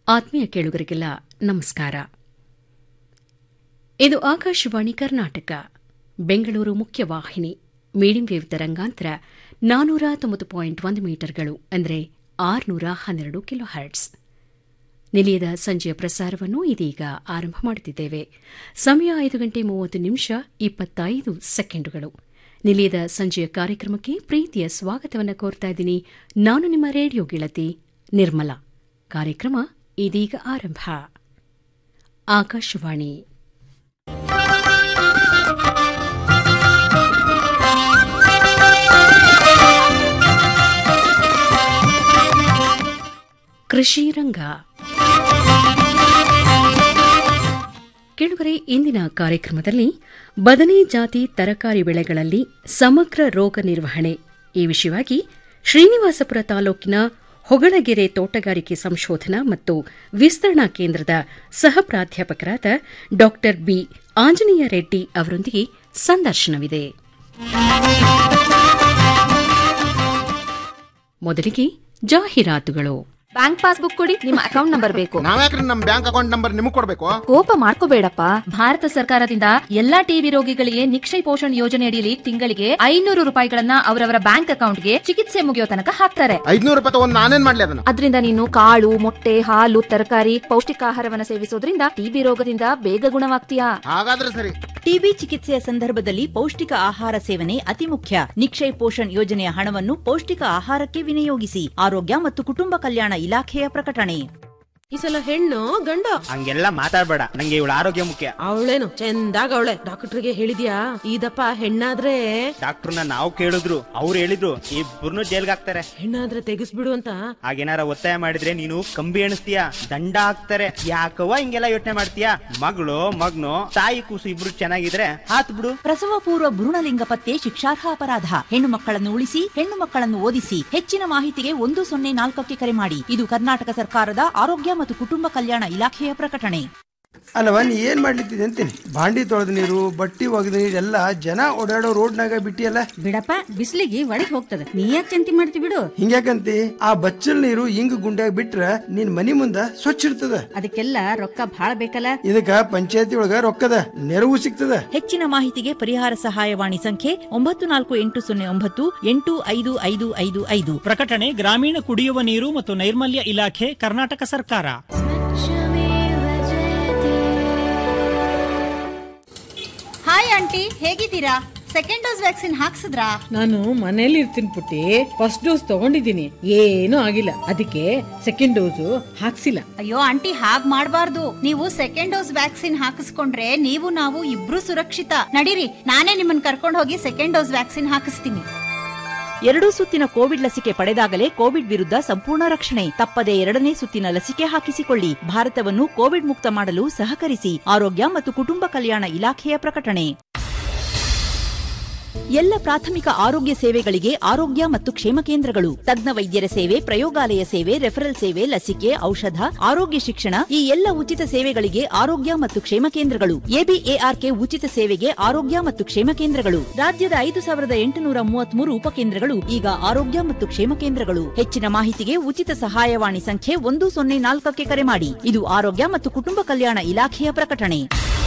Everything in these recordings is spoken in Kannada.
ಆತ್ಮೀಯ ಕೇಳುಗರಿಗೆಲ್ಲ ನಮಸ್ಕಾರ ಇದು ಆಕಾಶವಾಣಿ ಕರ್ನಾಟಕ ಬೆಂಗಳೂರು ಮುಖ್ಯವಾಹಿನಿ ಮೀಡಿಯಂ ವೇವ್ ತರಂಗಾಂತರ ನಾನೂರ ತೊಂಬತ್ತು ಪಾಯಿಂಟ್ ಒಂದು ಮೀಟರ್ಗಳು ಅಂದರೆ ಆರುನೂರ ಹನ್ನೆರಡು ಕಿಲೋ ಹರ್ಟ್ಸ್ ನಿಲಯದ ಸಂಜೆಯ ಪ್ರಸಾರವನ್ನು ಇದೀಗ ಆರಂಭ ಮಾಡುತ್ತಿದ್ದೇವೆ ಸಮಯ ಐದು ಗಂಟೆ ಮೂವತ್ತು ನಿಮಿಷ ಇಪ್ಪತ್ತೈದು ಸೆಕೆಂಡುಗಳು ನಿಲಯದ ಸಂಜೆಯ ಕಾರ್ಯಕ್ರಮಕ್ಕೆ ಪ್ರೀತಿಯ ಸ್ವಾಗತವನ್ನು ಕೋರ್ತಾ ಇದ್ದೀನಿ ನಾನು ನಿಮ್ಮ ರೇಡಿಯೋ ಗೆಳತಿ ನಿರ್ಮಲಾ ಕಾರ್ಯಕ್ರಮ ಇದೀಗ ಆರಂಭ ಆಕಾಶವಾಣಿ ಕೃಷಿ ರಂಗ ಕೆಳಗರೆ ಇಂದಿನ ಕಾರ್ಯಕ್ರಮದಲ್ಲಿ ಬದನೆ ಜಾತಿ ತರಕಾರಿ ಬೆಳೆಗಳಲ್ಲಿ ಸಮಗ್ರ ರೋಗ ನಿರ್ವಹಣೆ ಈ ವಿಷಯವಾಗಿ ಶ್ರೀನಿವಾಸಪುರ ತಾಲೂಕಿನ ಹೊಗಳಗೆರೆ ತೋಟಗಾರಿಕೆ ಸಂಶೋಧನಾ ಮತ್ತು ವಿಸ್ತರಣಾ ಕೇಂದ್ರದ ಸಹ ಪ್ರಾಧ್ಯಾಪಕರಾದ ಡಾ ಬಿ ಆಂಜನೇಯ ರೆಡ್ಡಿ ಅವರೊಂದಿಗೆ ಸಂದರ್ಶನವಿದೆ ಮೊದಲಿಗೆ ಜಾಹೀರಾತುಗಳು ಬ್ಯಾಂಕ್ ಪಾಸ್ಬುಕ್ ಕೊಡಿ ನಿಮ್ಮ ಅಕೌಂಟ್ ನಂಬರ್ ಬೇಕು ನಾವ್ಯಾಕ್ರಿ ನಮ್ ಬ್ಯಾಂಕ್ ಅಕೌಂಟ್ ನಂಬರ್ ನಿಮಗ್ ಕೊಡ್ಬೇಕು ಕೋಪ ಮಾಡ್ಕೋಬೇಡಪ್ಪ ಭಾರತ ಸರ್ಕಾರದಿಂದ ಎಲ್ಲಾ ಟಿಬಿ ರೋಗಿಗಳಿಗೆ ನಿಕ್ಷಯ ಪೋಷಣ್ ಯೋಜನೆ ಅಡಿಯಲ್ಲಿ ತಿಂಗಳಿಗೆ ಐನೂರು ರೂಪಾಯಿಗಳನ್ನ ಅವರವರ ಬ್ಯಾಂಕ್ ಅಕೌಂಟ್ಗೆ ಚಿಕಿತ್ಸೆ ಮುಗಿಯೋ ತನಕ ಹಾಕ್ತಾರೆ ಐದ್ನೂರು ರೂಪಾಯಿ ತಗೊಂಡ್ ನಾನೇನ್ ಮಾಡ್ಲಿ ಅದನ್ನ ಅದರಿಂದ ನೀನು ಕಾಳು ಮೊಟ್ಟೆ ಹಾಲು ತರಕಾರಿ ಪೌಷ್ಟಿಕಾಹಾರವನ್ನ ಸೇವಿಸೋದ್ರಿಂದ ಟಿಬಿ ರೋಗದಿಂದ ಬೇಗ ಗುಣವಾಗ್ತೀಯಾ ಹಾಗಾದ್ರೆ ಸರಿ ಟಿಬಿ ಚಿಕಿತ್ಸೆಯ ಸಂದರ್ಭದಲ್ಲಿ ಪೌಷ್ಟಿಕ ಆಹಾರ ಸೇವನೆ ಅತಿ ಮುಖ್ಯ ನಿಕ್ಷಯ್ ಪೋಷಣ್ ಯೋಜನೆಯ ಹಣವನ್ನು ಪೌಷ್ಟಿಕ ಆಹಾರಕ್ಕೆ ವಿನಿಯೋಗಿಸಿ ಆರೋಗ್ಯ ಮತ್ತು ಕುಟುಂಬ ಕಲ್ಯಾಣ ಇಲಾಖೆಯ ಪ್ರಕಟಣೆ ಈ ಸಲ ಹೆಣ್ಣು ಗಂಡ ಹಂಗೆಲ್ಲ ಮಾತಾಡ್ಬೇಡ ನಂಗೆ ಇವಳ ಆರೋಗ್ಯ ಮುಖ್ಯ ಅವಳೇನು ಚಂದಾಗ ಅವಳೆ ಡಾಕ್ಟರ್ಗೆ ಹೇಳಿದ್ಯಾ ಇದಪ್ಪ ಹೆಣ್ಣಾದ್ರೆ ಡಾಕ್ಟರ್ನ ನಾವು ಕೇಳಿದ್ರು ಅವ್ರು ಹೇಳಿದ್ರು ಇಬ್ಬರನ್ನು ಜೈಲ್ಗೆ ಹಾಕ್ತಾರೆ ಹೆಣ್ಣಾದ್ರೆ ತೆಗಿಸ್ಬಿಡು ಅಂತ ಹಾಗೇನಾರ ಒತ್ತಾಯ ಮಾಡಿದ್ರೆ ನೀನು ಕಂಬಿ ಎಣಿಸ್ತೀಯ ದಂಡ ಹಾಕ್ತಾರೆ ಯಾಕವ್ವ ಹಿಂಗೆಲ್ಲ ಯೋಚನೆ ಮಾಡ್ತೀಯ ಮಗಳು ಮಗ್ನು ತಾಯಿ ಕೂಸು ಇಬ್ರು ಚೆನ್ನಾಗಿದ್ರೆ ಹಾತ್ ಬಿಡು ಪ್ರಸವ ಪೂರ್ವ ಭ್ರೂಣಲಿಂಗ ಪತ್ತೆ ಶಿಕ್ಷಾರ್ಹ ಅಪರಾಧ ಹೆಣ್ಣು ಮಕ್ಕಳನ್ನು ಉಳಿಸಿ ಹೆಣ್ಣು ಮಕ್ಕಳನ್ನು ಓದಿಸಿ ಹೆಚ್ಚಿನ ಮಾಹಿತಿಗೆ ಒಂದು ಸೊನ್ನೆ ನಾಲ್ಕಕ್ಕೆ ಕರೆ ಮಾಡಿ ಇದು ಕರ್ನಾಟಕ ಸರ್ಕಾರದ ಆರೋಗ್ಯ ಮತ್ತು ಕುಟುಂಬ ಕಲ್ಯಾಣ ಇಲಾಖೆಯ ಪ್ರಕಟಣೆ ಅಲ್ಲವ ನೀ ಏನ್ ಮಾಡ್ಲಿತ್ತಿದೆ ಅಂತೀನಿ ಬಾಂಡಿ ತೊಳೆದ ನೀರು ಬಟ್ಟಿ ಒಗೆದ ನೀರು ಎಲ್ಲ ಜನ ಓಡಾಡೋ ರೋಡ್ನಾಗ ಬಿಟ್ಟಿಯಲ್ಲ ಬಿಡಪ್ಪ ಬಿಸಿಲಿಗೆ ಒಳಗ್ ಹೋಗ್ತದ ನೀ ಯಾಕೆ ಚಿಂತೆ ಮಾಡ್ತಿ ಬಿಡು ಹಿಂಗ್ಯಾಕಂತಿ ಆ ಬಚ್ಚಲ್ ನೀರು ಹಿಂಗ್ ಗುಂಡ್ಯಾಗ ಬಿಟ್ರ ನಿನ್ ಮನಿ ಮುಂದ ಸ್ವಚ್ಛ ಇರ್ತದ ಅದಕ್ಕೆಲ್ಲ ರೊಕ್ಕ ಭಾಳ ಬೇಕಲ್ಲ ಇದಕ್ಕ ಪಂಚಾಯತಿ ಒಳಗ ರೊಕ್ಕದ ನೆರವು ಸಿಗ್ತದ ಹೆಚ್ಚಿನ ಮಾಹಿತಿಗೆ ಪರಿಹಾರ ಸಹಾಯವಾಣಿ ಸಂಖ್ಯೆ ಒಂಬತ್ತು ನಾಲ್ಕು ಎಂಟು ಸೊನ್ನೆ ಒಂಬತ್ತು ಎಂಟು ಐದು ಐದು ಐದು ಐದು ಪ್ರಕಟಣೆ ಗ್ರಾಮೀಣ ಕುಡಿಯುವ ನೀರು ಮತ್ತು ನೈರ್ಮಲ್ಯ ಇಲಾಖೆ ಕರ್ನಾಟಕ ಸರ್ಕಾರ ಹಾಯ್ ಆಂಟಿ ಹೇಗಿದ್ದೀರಾ ಸೆಕೆಂಡ್ ಡೋಸ್ ವ್ಯಾಕ್ಸಿನ್ ಹಾಕ್ಸಿದ್ರಾ ನಾನು ಮನೇಲಿ ಇರ್ತೀನಿ ಪುಟ್ಟಿ ಫಸ್ಟ್ ಡೋಸ್ ತಗೊಂಡಿದ್ದೀನಿ ಏನೂ ಆಗಿಲ್ಲ ಅದಕ್ಕೆ ಸೆಕೆಂಡ್ ಡೋಸು ಹಾಕ್ಸಿಲ್ಲ ಅಯ್ಯೋ ಆಂಟಿ ಹಾಗ್ ಮಾಡ್ಬಾರ್ದು ನೀವು ಸೆಕೆಂಡ್ ಡೋಸ್ ವ್ಯಾಕ್ಸಿನ್ ಹಾಕಿಸ್ಕೊಂಡ್ರೆ ನೀವು ನಾವು ಇಬ್ರು ಸುರಕ್ಷಿತ ನಡೀರಿ ನಾನೇ ನಿಮ್ಮನ್ನ ಕರ್ಕೊಂಡು ಹೋಗಿ ಸೆಕೆಂಡ್ ಡೋಸ್ ವ್ಯಾಕ್ಸಿನ್ ಹಾಕಿಸ್ತೀನಿ ಎರಡೂ ಸುತ್ತಿನ ಕೋವಿಡ್ ಲಸಿಕೆ ಪಡೆದಾಗಲೇ ಕೋವಿಡ್ ವಿರುದ್ಧ ಸಂಪೂರ್ಣ ರಕ್ಷಣೆ ತಪ್ಪದೆ ಎರಡನೇ ಸುತ್ತಿನ ಲಸಿಕೆ ಹಾಕಿಸಿಕೊಳ್ಳಿ ಭಾರತವನ್ನು ಕೋವಿಡ್ ಮುಕ್ತ ಮಾಡಲು ಸಹಕರಿಸಿ ಆರೋಗ್ಯ ಮತ್ತು ಕುಟುಂಬ ಕಲ್ಯಾಣ ಇಲಾಖೆಯ ಪ್ರಕಟಣೆ ಎಲ್ಲ ಪ್ರಾಥಮಿಕ ಆರೋಗ್ಯ ಸೇವೆಗಳಿಗೆ ಆರೋಗ್ಯ ಮತ್ತು ಕ್ಷೇಮ ಕೇಂದ್ರಗಳು ತಜ್ಞ ವೈದ್ಯರ ಸೇವೆ ಪ್ರಯೋಗಾಲಯ ಸೇವೆ ರೆಫರಲ್ ಸೇವೆ ಲಸಿಕೆ ಔಷಧ ಆರೋಗ್ಯ ಶಿಕ್ಷಣ ಈ ಎಲ್ಲ ಉಚಿತ ಸೇವೆಗಳಿಗೆ ಆರೋಗ್ಯ ಮತ್ತು ಕ್ಷೇಮ ಕೇಂದ್ರಗಳು ಎಬಿಎಆರ್ಕೆ ಉಚಿತ ಸೇವೆಗೆ ಆರೋಗ್ಯ ಮತ್ತು ಕ್ಷೇಮ ಕೇಂದ್ರಗಳು ರಾಜ್ಯದ ಐದು ಸಾವಿರದ ಎಂಟುನೂರ ಮೂವತ್ಮೂರು ಉಪಕೇಂದ್ರಗಳು ಈಗ ಆರೋಗ್ಯ ಮತ್ತು ಕ್ಷೇಮ ಕೇಂದ್ರಗಳು ಹೆಚ್ಚಿನ ಮಾಹಿತಿಗೆ ಉಚಿತ ಸಹಾಯವಾಣಿ ಸಂಖ್ಯೆ ಒಂದು ಸೊನ್ನೆ ನಾಲ್ಕಕ್ಕೆ ಕರೆ ಮಾಡಿ ಇದು ಆರೋಗ್ಯ ಮತ್ತು ಕುಟುಂಬ ಕಲ್ಯಾಣ ಇಲಾಖೆಯ ಪ್ರಕಟಣೆ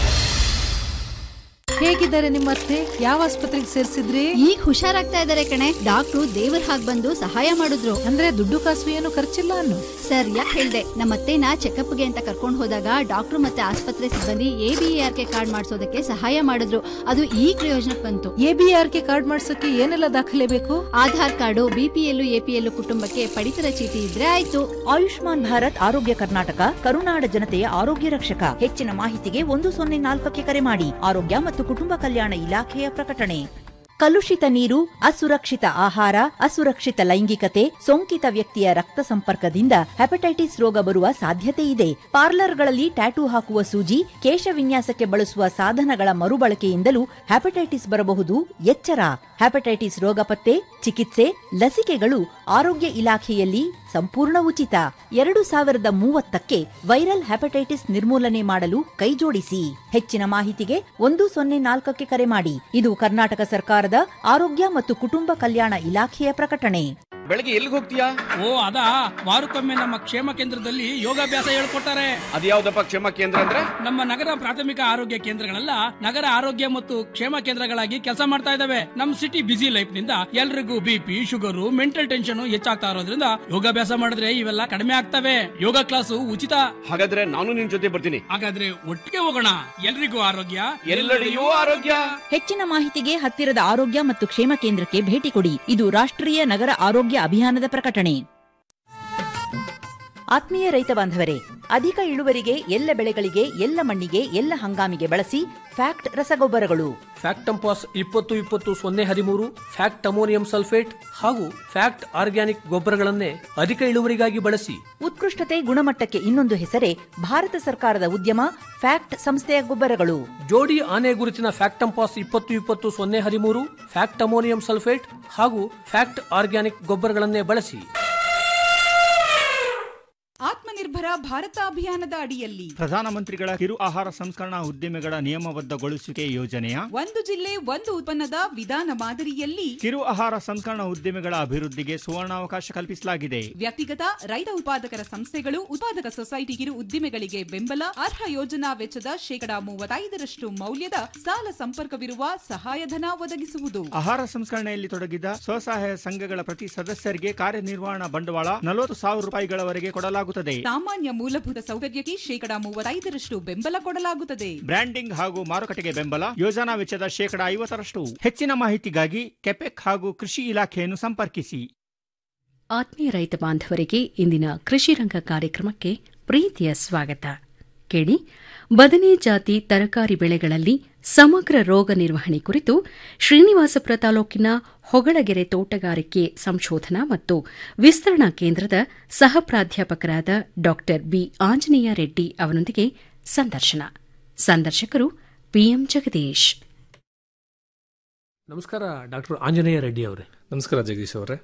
ಹೇಗಿದ್ದಾರೆ ನಿಮ್ಮ ಅತ್ತೆ ಯಾವ ಆಸ್ಪತ್ರೆಗೆ ಸೇರ್ಸಿದ್ರಿ ಈಗ ಹುಷಾರಾಗ್ತಾ ಇದಾರೆ ಕಣೆ ಡಾಕ್ಟ್ರು ದೇವ್ರ ಹಾಗ್ ಬಂದು ಸಹಾಯ ಮಾಡಿದ್ರು ಅಂದ್ರೆ ದುಡ್ಡು ಕಾಸು ಏನು ಖರ್ಚಿಲ್ಲ ಅನ್ನು ಸರ್ ಯಾಕೆ ಹೇಳ್ದೆ ನಮ್ಮ ಅತ್ತೆನ ಚೆಕಪ್ಗೆ ಅಂತ ಕರ್ಕೊಂಡು ಹೋದಾಗ ಡಾಕ್ಟ್ರು ಮತ್ತೆ ಆಸ್ಪತ್ರೆ ಸಿಬ್ಬಂದಿ ಎಬಿಆರ್ ಕೆ ಕಾರ್ಡ್ ಮಾಡಿಸೋದಕ್ಕೆ ಸಹಾಯ ಮಾಡಿದ್ರು ಅದು ಈ ಪ್ರಯೋಜನಕ್ಕೆ ಬಂತು ಎಬಿಆರ್ ಕೆ ಕಾರ್ಡ್ ಮಾಡ್ಸಕ್ಕೆ ಏನೆಲ್ಲ ದಾಖಲೆ ಬೇಕು ಆಧಾರ್ ಕಾರ್ಡು ಬಿಪಿಎಲ್ ಎಪಿಎಲ್ ಕುಟುಂಬಕ್ಕೆ ಪಡಿತರ ಚೀಟಿ ಇದ್ರೆ ಆಯ್ತು ಆಯುಷ್ಮಾನ್ ಭಾರತ್ ಆರೋಗ್ಯ ಕರ್ನಾಟಕ ಕರುನಾಡ ಜನತೆಯ ಆರೋಗ್ಯ ರಕ್ಷಕ ಹೆಚ್ಚಿನ ಮಾಹಿತಿಗೆ ಒಂದು ಸೊನ್ನೆ ನಾಲ್ಕಕ್ಕೆ ಕರೆ ಮಾಡಿ ಆರೋಗ್ಯ ಮತ್ತು ಕುಟುಂಬ ಕಲ್ಯಾಣ ಇಲಾಖೆಯ ಪ್ರಕಟಣೆ ಕಲುಷಿತ ನೀರು ಅಸುರಕ್ಷಿತ ಆಹಾರ ಅಸುರಕ್ಷಿತ ಲೈಂಗಿಕತೆ ಸೋಂಕಿತ ವ್ಯಕ್ತಿಯ ರಕ್ತ ಸಂಪರ್ಕದಿಂದ ಹೆಪಟೈಟಿಸ್ ರೋಗ ಬರುವ ಸಾಧ್ಯತೆ ಇದೆ ಪಾರ್ಲರ್ಗಳಲ್ಲಿ ಟ್ಯಾಟೂ ಹಾಕುವ ಸೂಜಿ ಕೇಶ ವಿನ್ಯಾಸಕ್ಕೆ ಬಳಸುವ ಸಾಧನಗಳ ಮರುಬಳಕೆಯಿಂದಲೂ ಹೆಪಟೈಟಿಸ್ ಬರಬಹುದು ಎಚ್ಚರ ಹೆಪಟೈಟಿಸ್ ರೋಗ ಪತ್ತೆ ಚಿಕಿತ್ಸೆ ಲಸಿಕೆಗಳು ಆರೋಗ್ಯ ಇಲಾಖೆಯಲ್ಲಿ ಸಂಪೂರ್ಣ ಉಚಿತ ಎರಡು ಸಾವಿರದ ಮೂವತ್ತಕ್ಕೆ ವೈರಲ್ ಹೆಪಟೈಟಿಸ್ ನಿರ್ಮೂಲನೆ ಮಾಡಲು ಕೈಜೋಡಿಸಿ ಹೆಚ್ಚಿನ ಮಾಹಿತಿಗೆ ಒಂದು ಸೊನ್ನೆ ನಾಲ್ಕಕ್ಕೆ ಕರೆ ಮಾಡಿ ಇದು ಕರ್ನಾಟಕ ಸರ್ಕಾರದ ಆರೋಗ್ಯ ಮತ್ತು ಕುಟುಂಬ ಕಲ್ಯಾಣ ಇಲಾಖೆಯ ಪ್ರಕಟಣೆ ಬೆಳಗ್ಗೆ ಎಲ್ಲಿಗೆ ಹೋಗ್ತೀಯಾ ಓ ಅದಾ ವಾರಕ್ಕೊಮ್ಮೆ ನಮ್ಮ ಕ್ಷೇಮ ಕೇಂದ್ರದಲ್ಲಿ ಯೋಗಾಭ್ಯಾಸ ಹೇಳ್ಕೊಡ್ತಾರೆ ಅದ್ಯಾವ್ದಪ್ಪ ಕ್ಷೇಮ ಕೇಂದ್ರ ಅಂದ್ರೆ ನಮ್ಮ ನಗರ ಪ್ರಾಥಮಿಕ ಆರೋಗ್ಯ ಕೇಂದ್ರಗಳೆಲ್ಲ ನಗರ ಆರೋಗ್ಯ ಮತ್ತು ಕ್ಷೇಮ ಕೇಂದ್ರಗಳಾಗಿ ಕೆಲಸ ಮಾಡ್ತಾ ಇದಾವೆ ನಮ್ ಸಿಟಿ ಬಿಸಿ ಲೈಫ್ ನಿಂದ ಎಲ್ರಿಗೂ ಬಿಪಿ ಶುಗರು ಮೆಂಟಲ್ ಟೆನ್ಷನ್ ಹೆಚ್ಚಾಗ್ತಾ ಇರೋದ್ರಿಂದ ಯೋಗಾಭ್ಯಾಸ ಮಾಡಿದ್ರೆ ಇವೆಲ್ಲ ಕಡಿಮೆ ಆಗ್ತವೆ ಯೋಗ ಕ್ಲಾಸು ಉಚಿತ ಹಾಗಾದ್ರೆ ನಾನು ನಿನ್ ಜೊತೆ ಬರ್ತೀನಿ ಹಾಗಾದ್ರೆ ಒಟ್ಟಿಗೆ ಹೋಗೋಣ ಎಲ್ರಿಗೂ ಆರೋಗ್ಯ ಎಲ್ಲೆಡೆಯೂ ಆರೋಗ್ಯ ಹೆಚ್ಚಿನ ಮಾಹಿತಿಗೆ ಹತ್ತಿರದ ಆರೋಗ್ಯ ಮತ್ತು ಕ್ಷೇಮ ಕೇಂದ್ರಕ್ಕೆ ಭೇಟಿ ಕೊಡಿ ಇದು ರಾಷ್ಟ್ರೀಯ ನಗರ ಆರೋಗ್ಯ ಅಭಿಯಾನದ ಪ್ರಕಟಣೆ ಆತ್ಮೀಯ ರೈತ ಬಾಂಧವರೇ ಅಧಿಕ ಇಳುವರಿಗೆ ಎಲ್ಲ ಬೆಳೆಗಳಿಗೆ ಎಲ್ಲ ಮಣ್ಣಿಗೆ ಎಲ್ಲ ಹಂಗಾಮಿಗೆ ಬಳಸಿ ಫ್ಯಾಕ್ಟ್ ರಸಗೊಬ್ಬರಗಳು ಫ್ಯಾಕ್ಟಂಪಾಸ್ ಇಪ್ಪತ್ತು ಇಪ್ಪತ್ತು ಸೊನ್ನೆ ಹದಿಮೂರು ಫ್ಯಾಕ್ಟ್ ಅಮೋನಿಯಂ ಸಲ್ಫೇಟ್ ಹಾಗೂ ಫ್ಯಾಕ್ಟ್ ಆರ್ಗ್ಯಾನಿಕ್ ಗೊಬ್ಬರಗಳನ್ನೇ ಅಧಿಕ ಇಳುವರಿಗಾಗಿ ಬಳಸಿ ಉತ್ಕೃಷ್ಟತೆ ಗುಣಮಟ್ಟಕ್ಕೆ ಇನ್ನೊಂದು ಹೆಸರೇ ಭಾರತ ಸರ್ಕಾರದ ಉದ್ಯಮ ಫ್ಯಾಕ್ಟ್ ಸಂಸ್ಥೆಯ ಗೊಬ್ಬರಗಳು ಜೋಡಿ ಆನೆ ಗುರುತಿನ ಫ್ಯಾಕ್ಟಂಪಾಸ್ ಇಪ್ಪತ್ತು ಇಪ್ಪತ್ತು ಸೊನ್ನೆ ಹದಿಮೂರು ಫ್ಯಾಕ್ಟ್ ಅಮೋನಿಯಂ ಸಲ್ಫೇಟ್ ಹಾಗೂ ಫ್ಯಾಕ್ಟ್ ಆರ್ಗ್ಯಾನಿಕ್ ಗೊಬ್ಬರಗಳನ್ನೇ ಬಳಸಿ ಆತ್ಮನಿರ್ಭರ ಭಾರತ ಅಭಿಯಾನದ ಅಡಿಯಲ್ಲಿ ಪ್ರಧಾನಮಂತ್ರಿಗಳ ಕಿರು ಆಹಾರ ಸಂಸ್ಕರಣಾ ಉದ್ದಿಮೆಗಳ ನಿಯಮಬದ್ಧಗೊಳಿಸುವಿಕೆ ಯೋಜನೆಯ ಒಂದು ಜಿಲ್ಲೆ ಒಂದು ಉತ್ಪನ್ನದ ವಿಧಾನ ಮಾದರಿಯಲ್ಲಿ ಕಿರು ಆಹಾರ ಸಂಸ್ಕರಣಾ ಉದ್ದಿಮೆಗಳ ಅಭಿವೃದ್ಧಿಗೆ ಸುವರ್ಣಾವಕಾಶ ಕಲ್ಪಿಸಲಾಗಿದೆ ವ್ಯಕ್ತಿಗತ ರೈತ ಉತ್ಪಾದಕರ ಸಂಸ್ಥೆಗಳು ಉತ್ಪಾದಕ ಸೊಸೈಟಿ ಕಿರು ಉದ್ದಿಮೆಗಳಿಗೆ ಬೆಂಬಲ ಅರ್ಹ ಯೋಜನಾ ವೆಚ್ಚದ ಶೇಕಡಾ ಮೂವತ್ತೈದರಷ್ಟು ಮೌಲ್ಯದ ಸಾಲ ಸಂಪರ್ಕವಿರುವ ಸಹಾಯಧನ ಒದಗಿಸುವುದು ಆಹಾರ ಸಂಸ್ಕರಣೆಯಲ್ಲಿ ತೊಡಗಿದ ಸ್ವಸಹಾಯ ಸಂಘಗಳ ಪ್ರತಿ ಸದಸ್ಯರಿಗೆ ಕಾರ್ಯನಿರ್ವಹಣಾ ಬಂಡವಾಳ ನಲವತ್ತು ಸಾವಿರ ರೂಪಾಯಿಗಳವರೆಗೆ ಕೊಡಲಾಗುತ್ತದೆ ಸಾಮಾನ್ಯ ಮೂಲಭೂತ ಸೌಕರ್ಯಕ್ಕೆ ಶೇಕಡಾ ಮೂವತ್ತೈದರಷ್ಟು ಬೆಂಬಲ ಕೊಡಲಾಗುತ್ತದೆ ಬ್ರ್ಯಾಂಡಿಂಗ್ ಹಾಗೂ ಮಾರುಕಟ್ಟೆಗೆ ಬೆಂಬಲ ಯೋಜನಾ ವೆಚ್ಚದ ಶೇಕಡಾ ಐವತ್ತರಷ್ಟು ಹೆಚ್ಚಿನ ಮಾಹಿತಿಗಾಗಿ ಕೆಪೆಕ್ ಹಾಗೂ ಕೃಷಿ ಇಲಾಖೆಯನ್ನು ಸಂಪರ್ಕಿಸಿ ಆತ್ಮೀಯ ರೈತ ಬಾಂಧವರಿಗೆ ಇಂದಿನ ಕೃಷಿ ರಂಗ ಕಾರ್ಯಕ್ರಮಕ್ಕೆ ಪ್ರೀತಿಯ ಸ್ವಾಗತ ಕೇಳಿ ಬದನೆ ಜಾತಿ ತರಕಾರಿ ಬೆಳೆಗಳಲ್ಲಿ ಸಮಗ್ರ ರೋಗ ನಿರ್ವಹಣೆ ಕುರಿತು ಶ್ರೀನಿವಾಸಪುರ ತಾಲೂಕಿನ ಹೊಗಳಗೆರೆ ತೋಟಗಾರಿಕೆ ಸಂಶೋಧನಾ ಮತ್ತು ವಿಸ್ತರಣಾ ಕೇಂದ್ರದ ಸಹ ಪ್ರಾಧ್ಯಾಪಕರಾದ ಡಾ ಬಿ ಆಂಜನೇಯ ರೆಡ್ಡಿ ಅವರೊಂದಿಗೆ ಸಂದರ್ಶನ ಸಂದರ್ಶಕರು ಪಿಎಂ ಜಗದೀಶ್ ನಮಸ್ಕಾರ ಡಾಕ್ಟರ್ ಆಂಜನೇಯ ರೆಡ್ಡಿ ಅವರೇ ನಮಸ್ಕಾರ ಜಗದೀಶ್ ಅವರೇ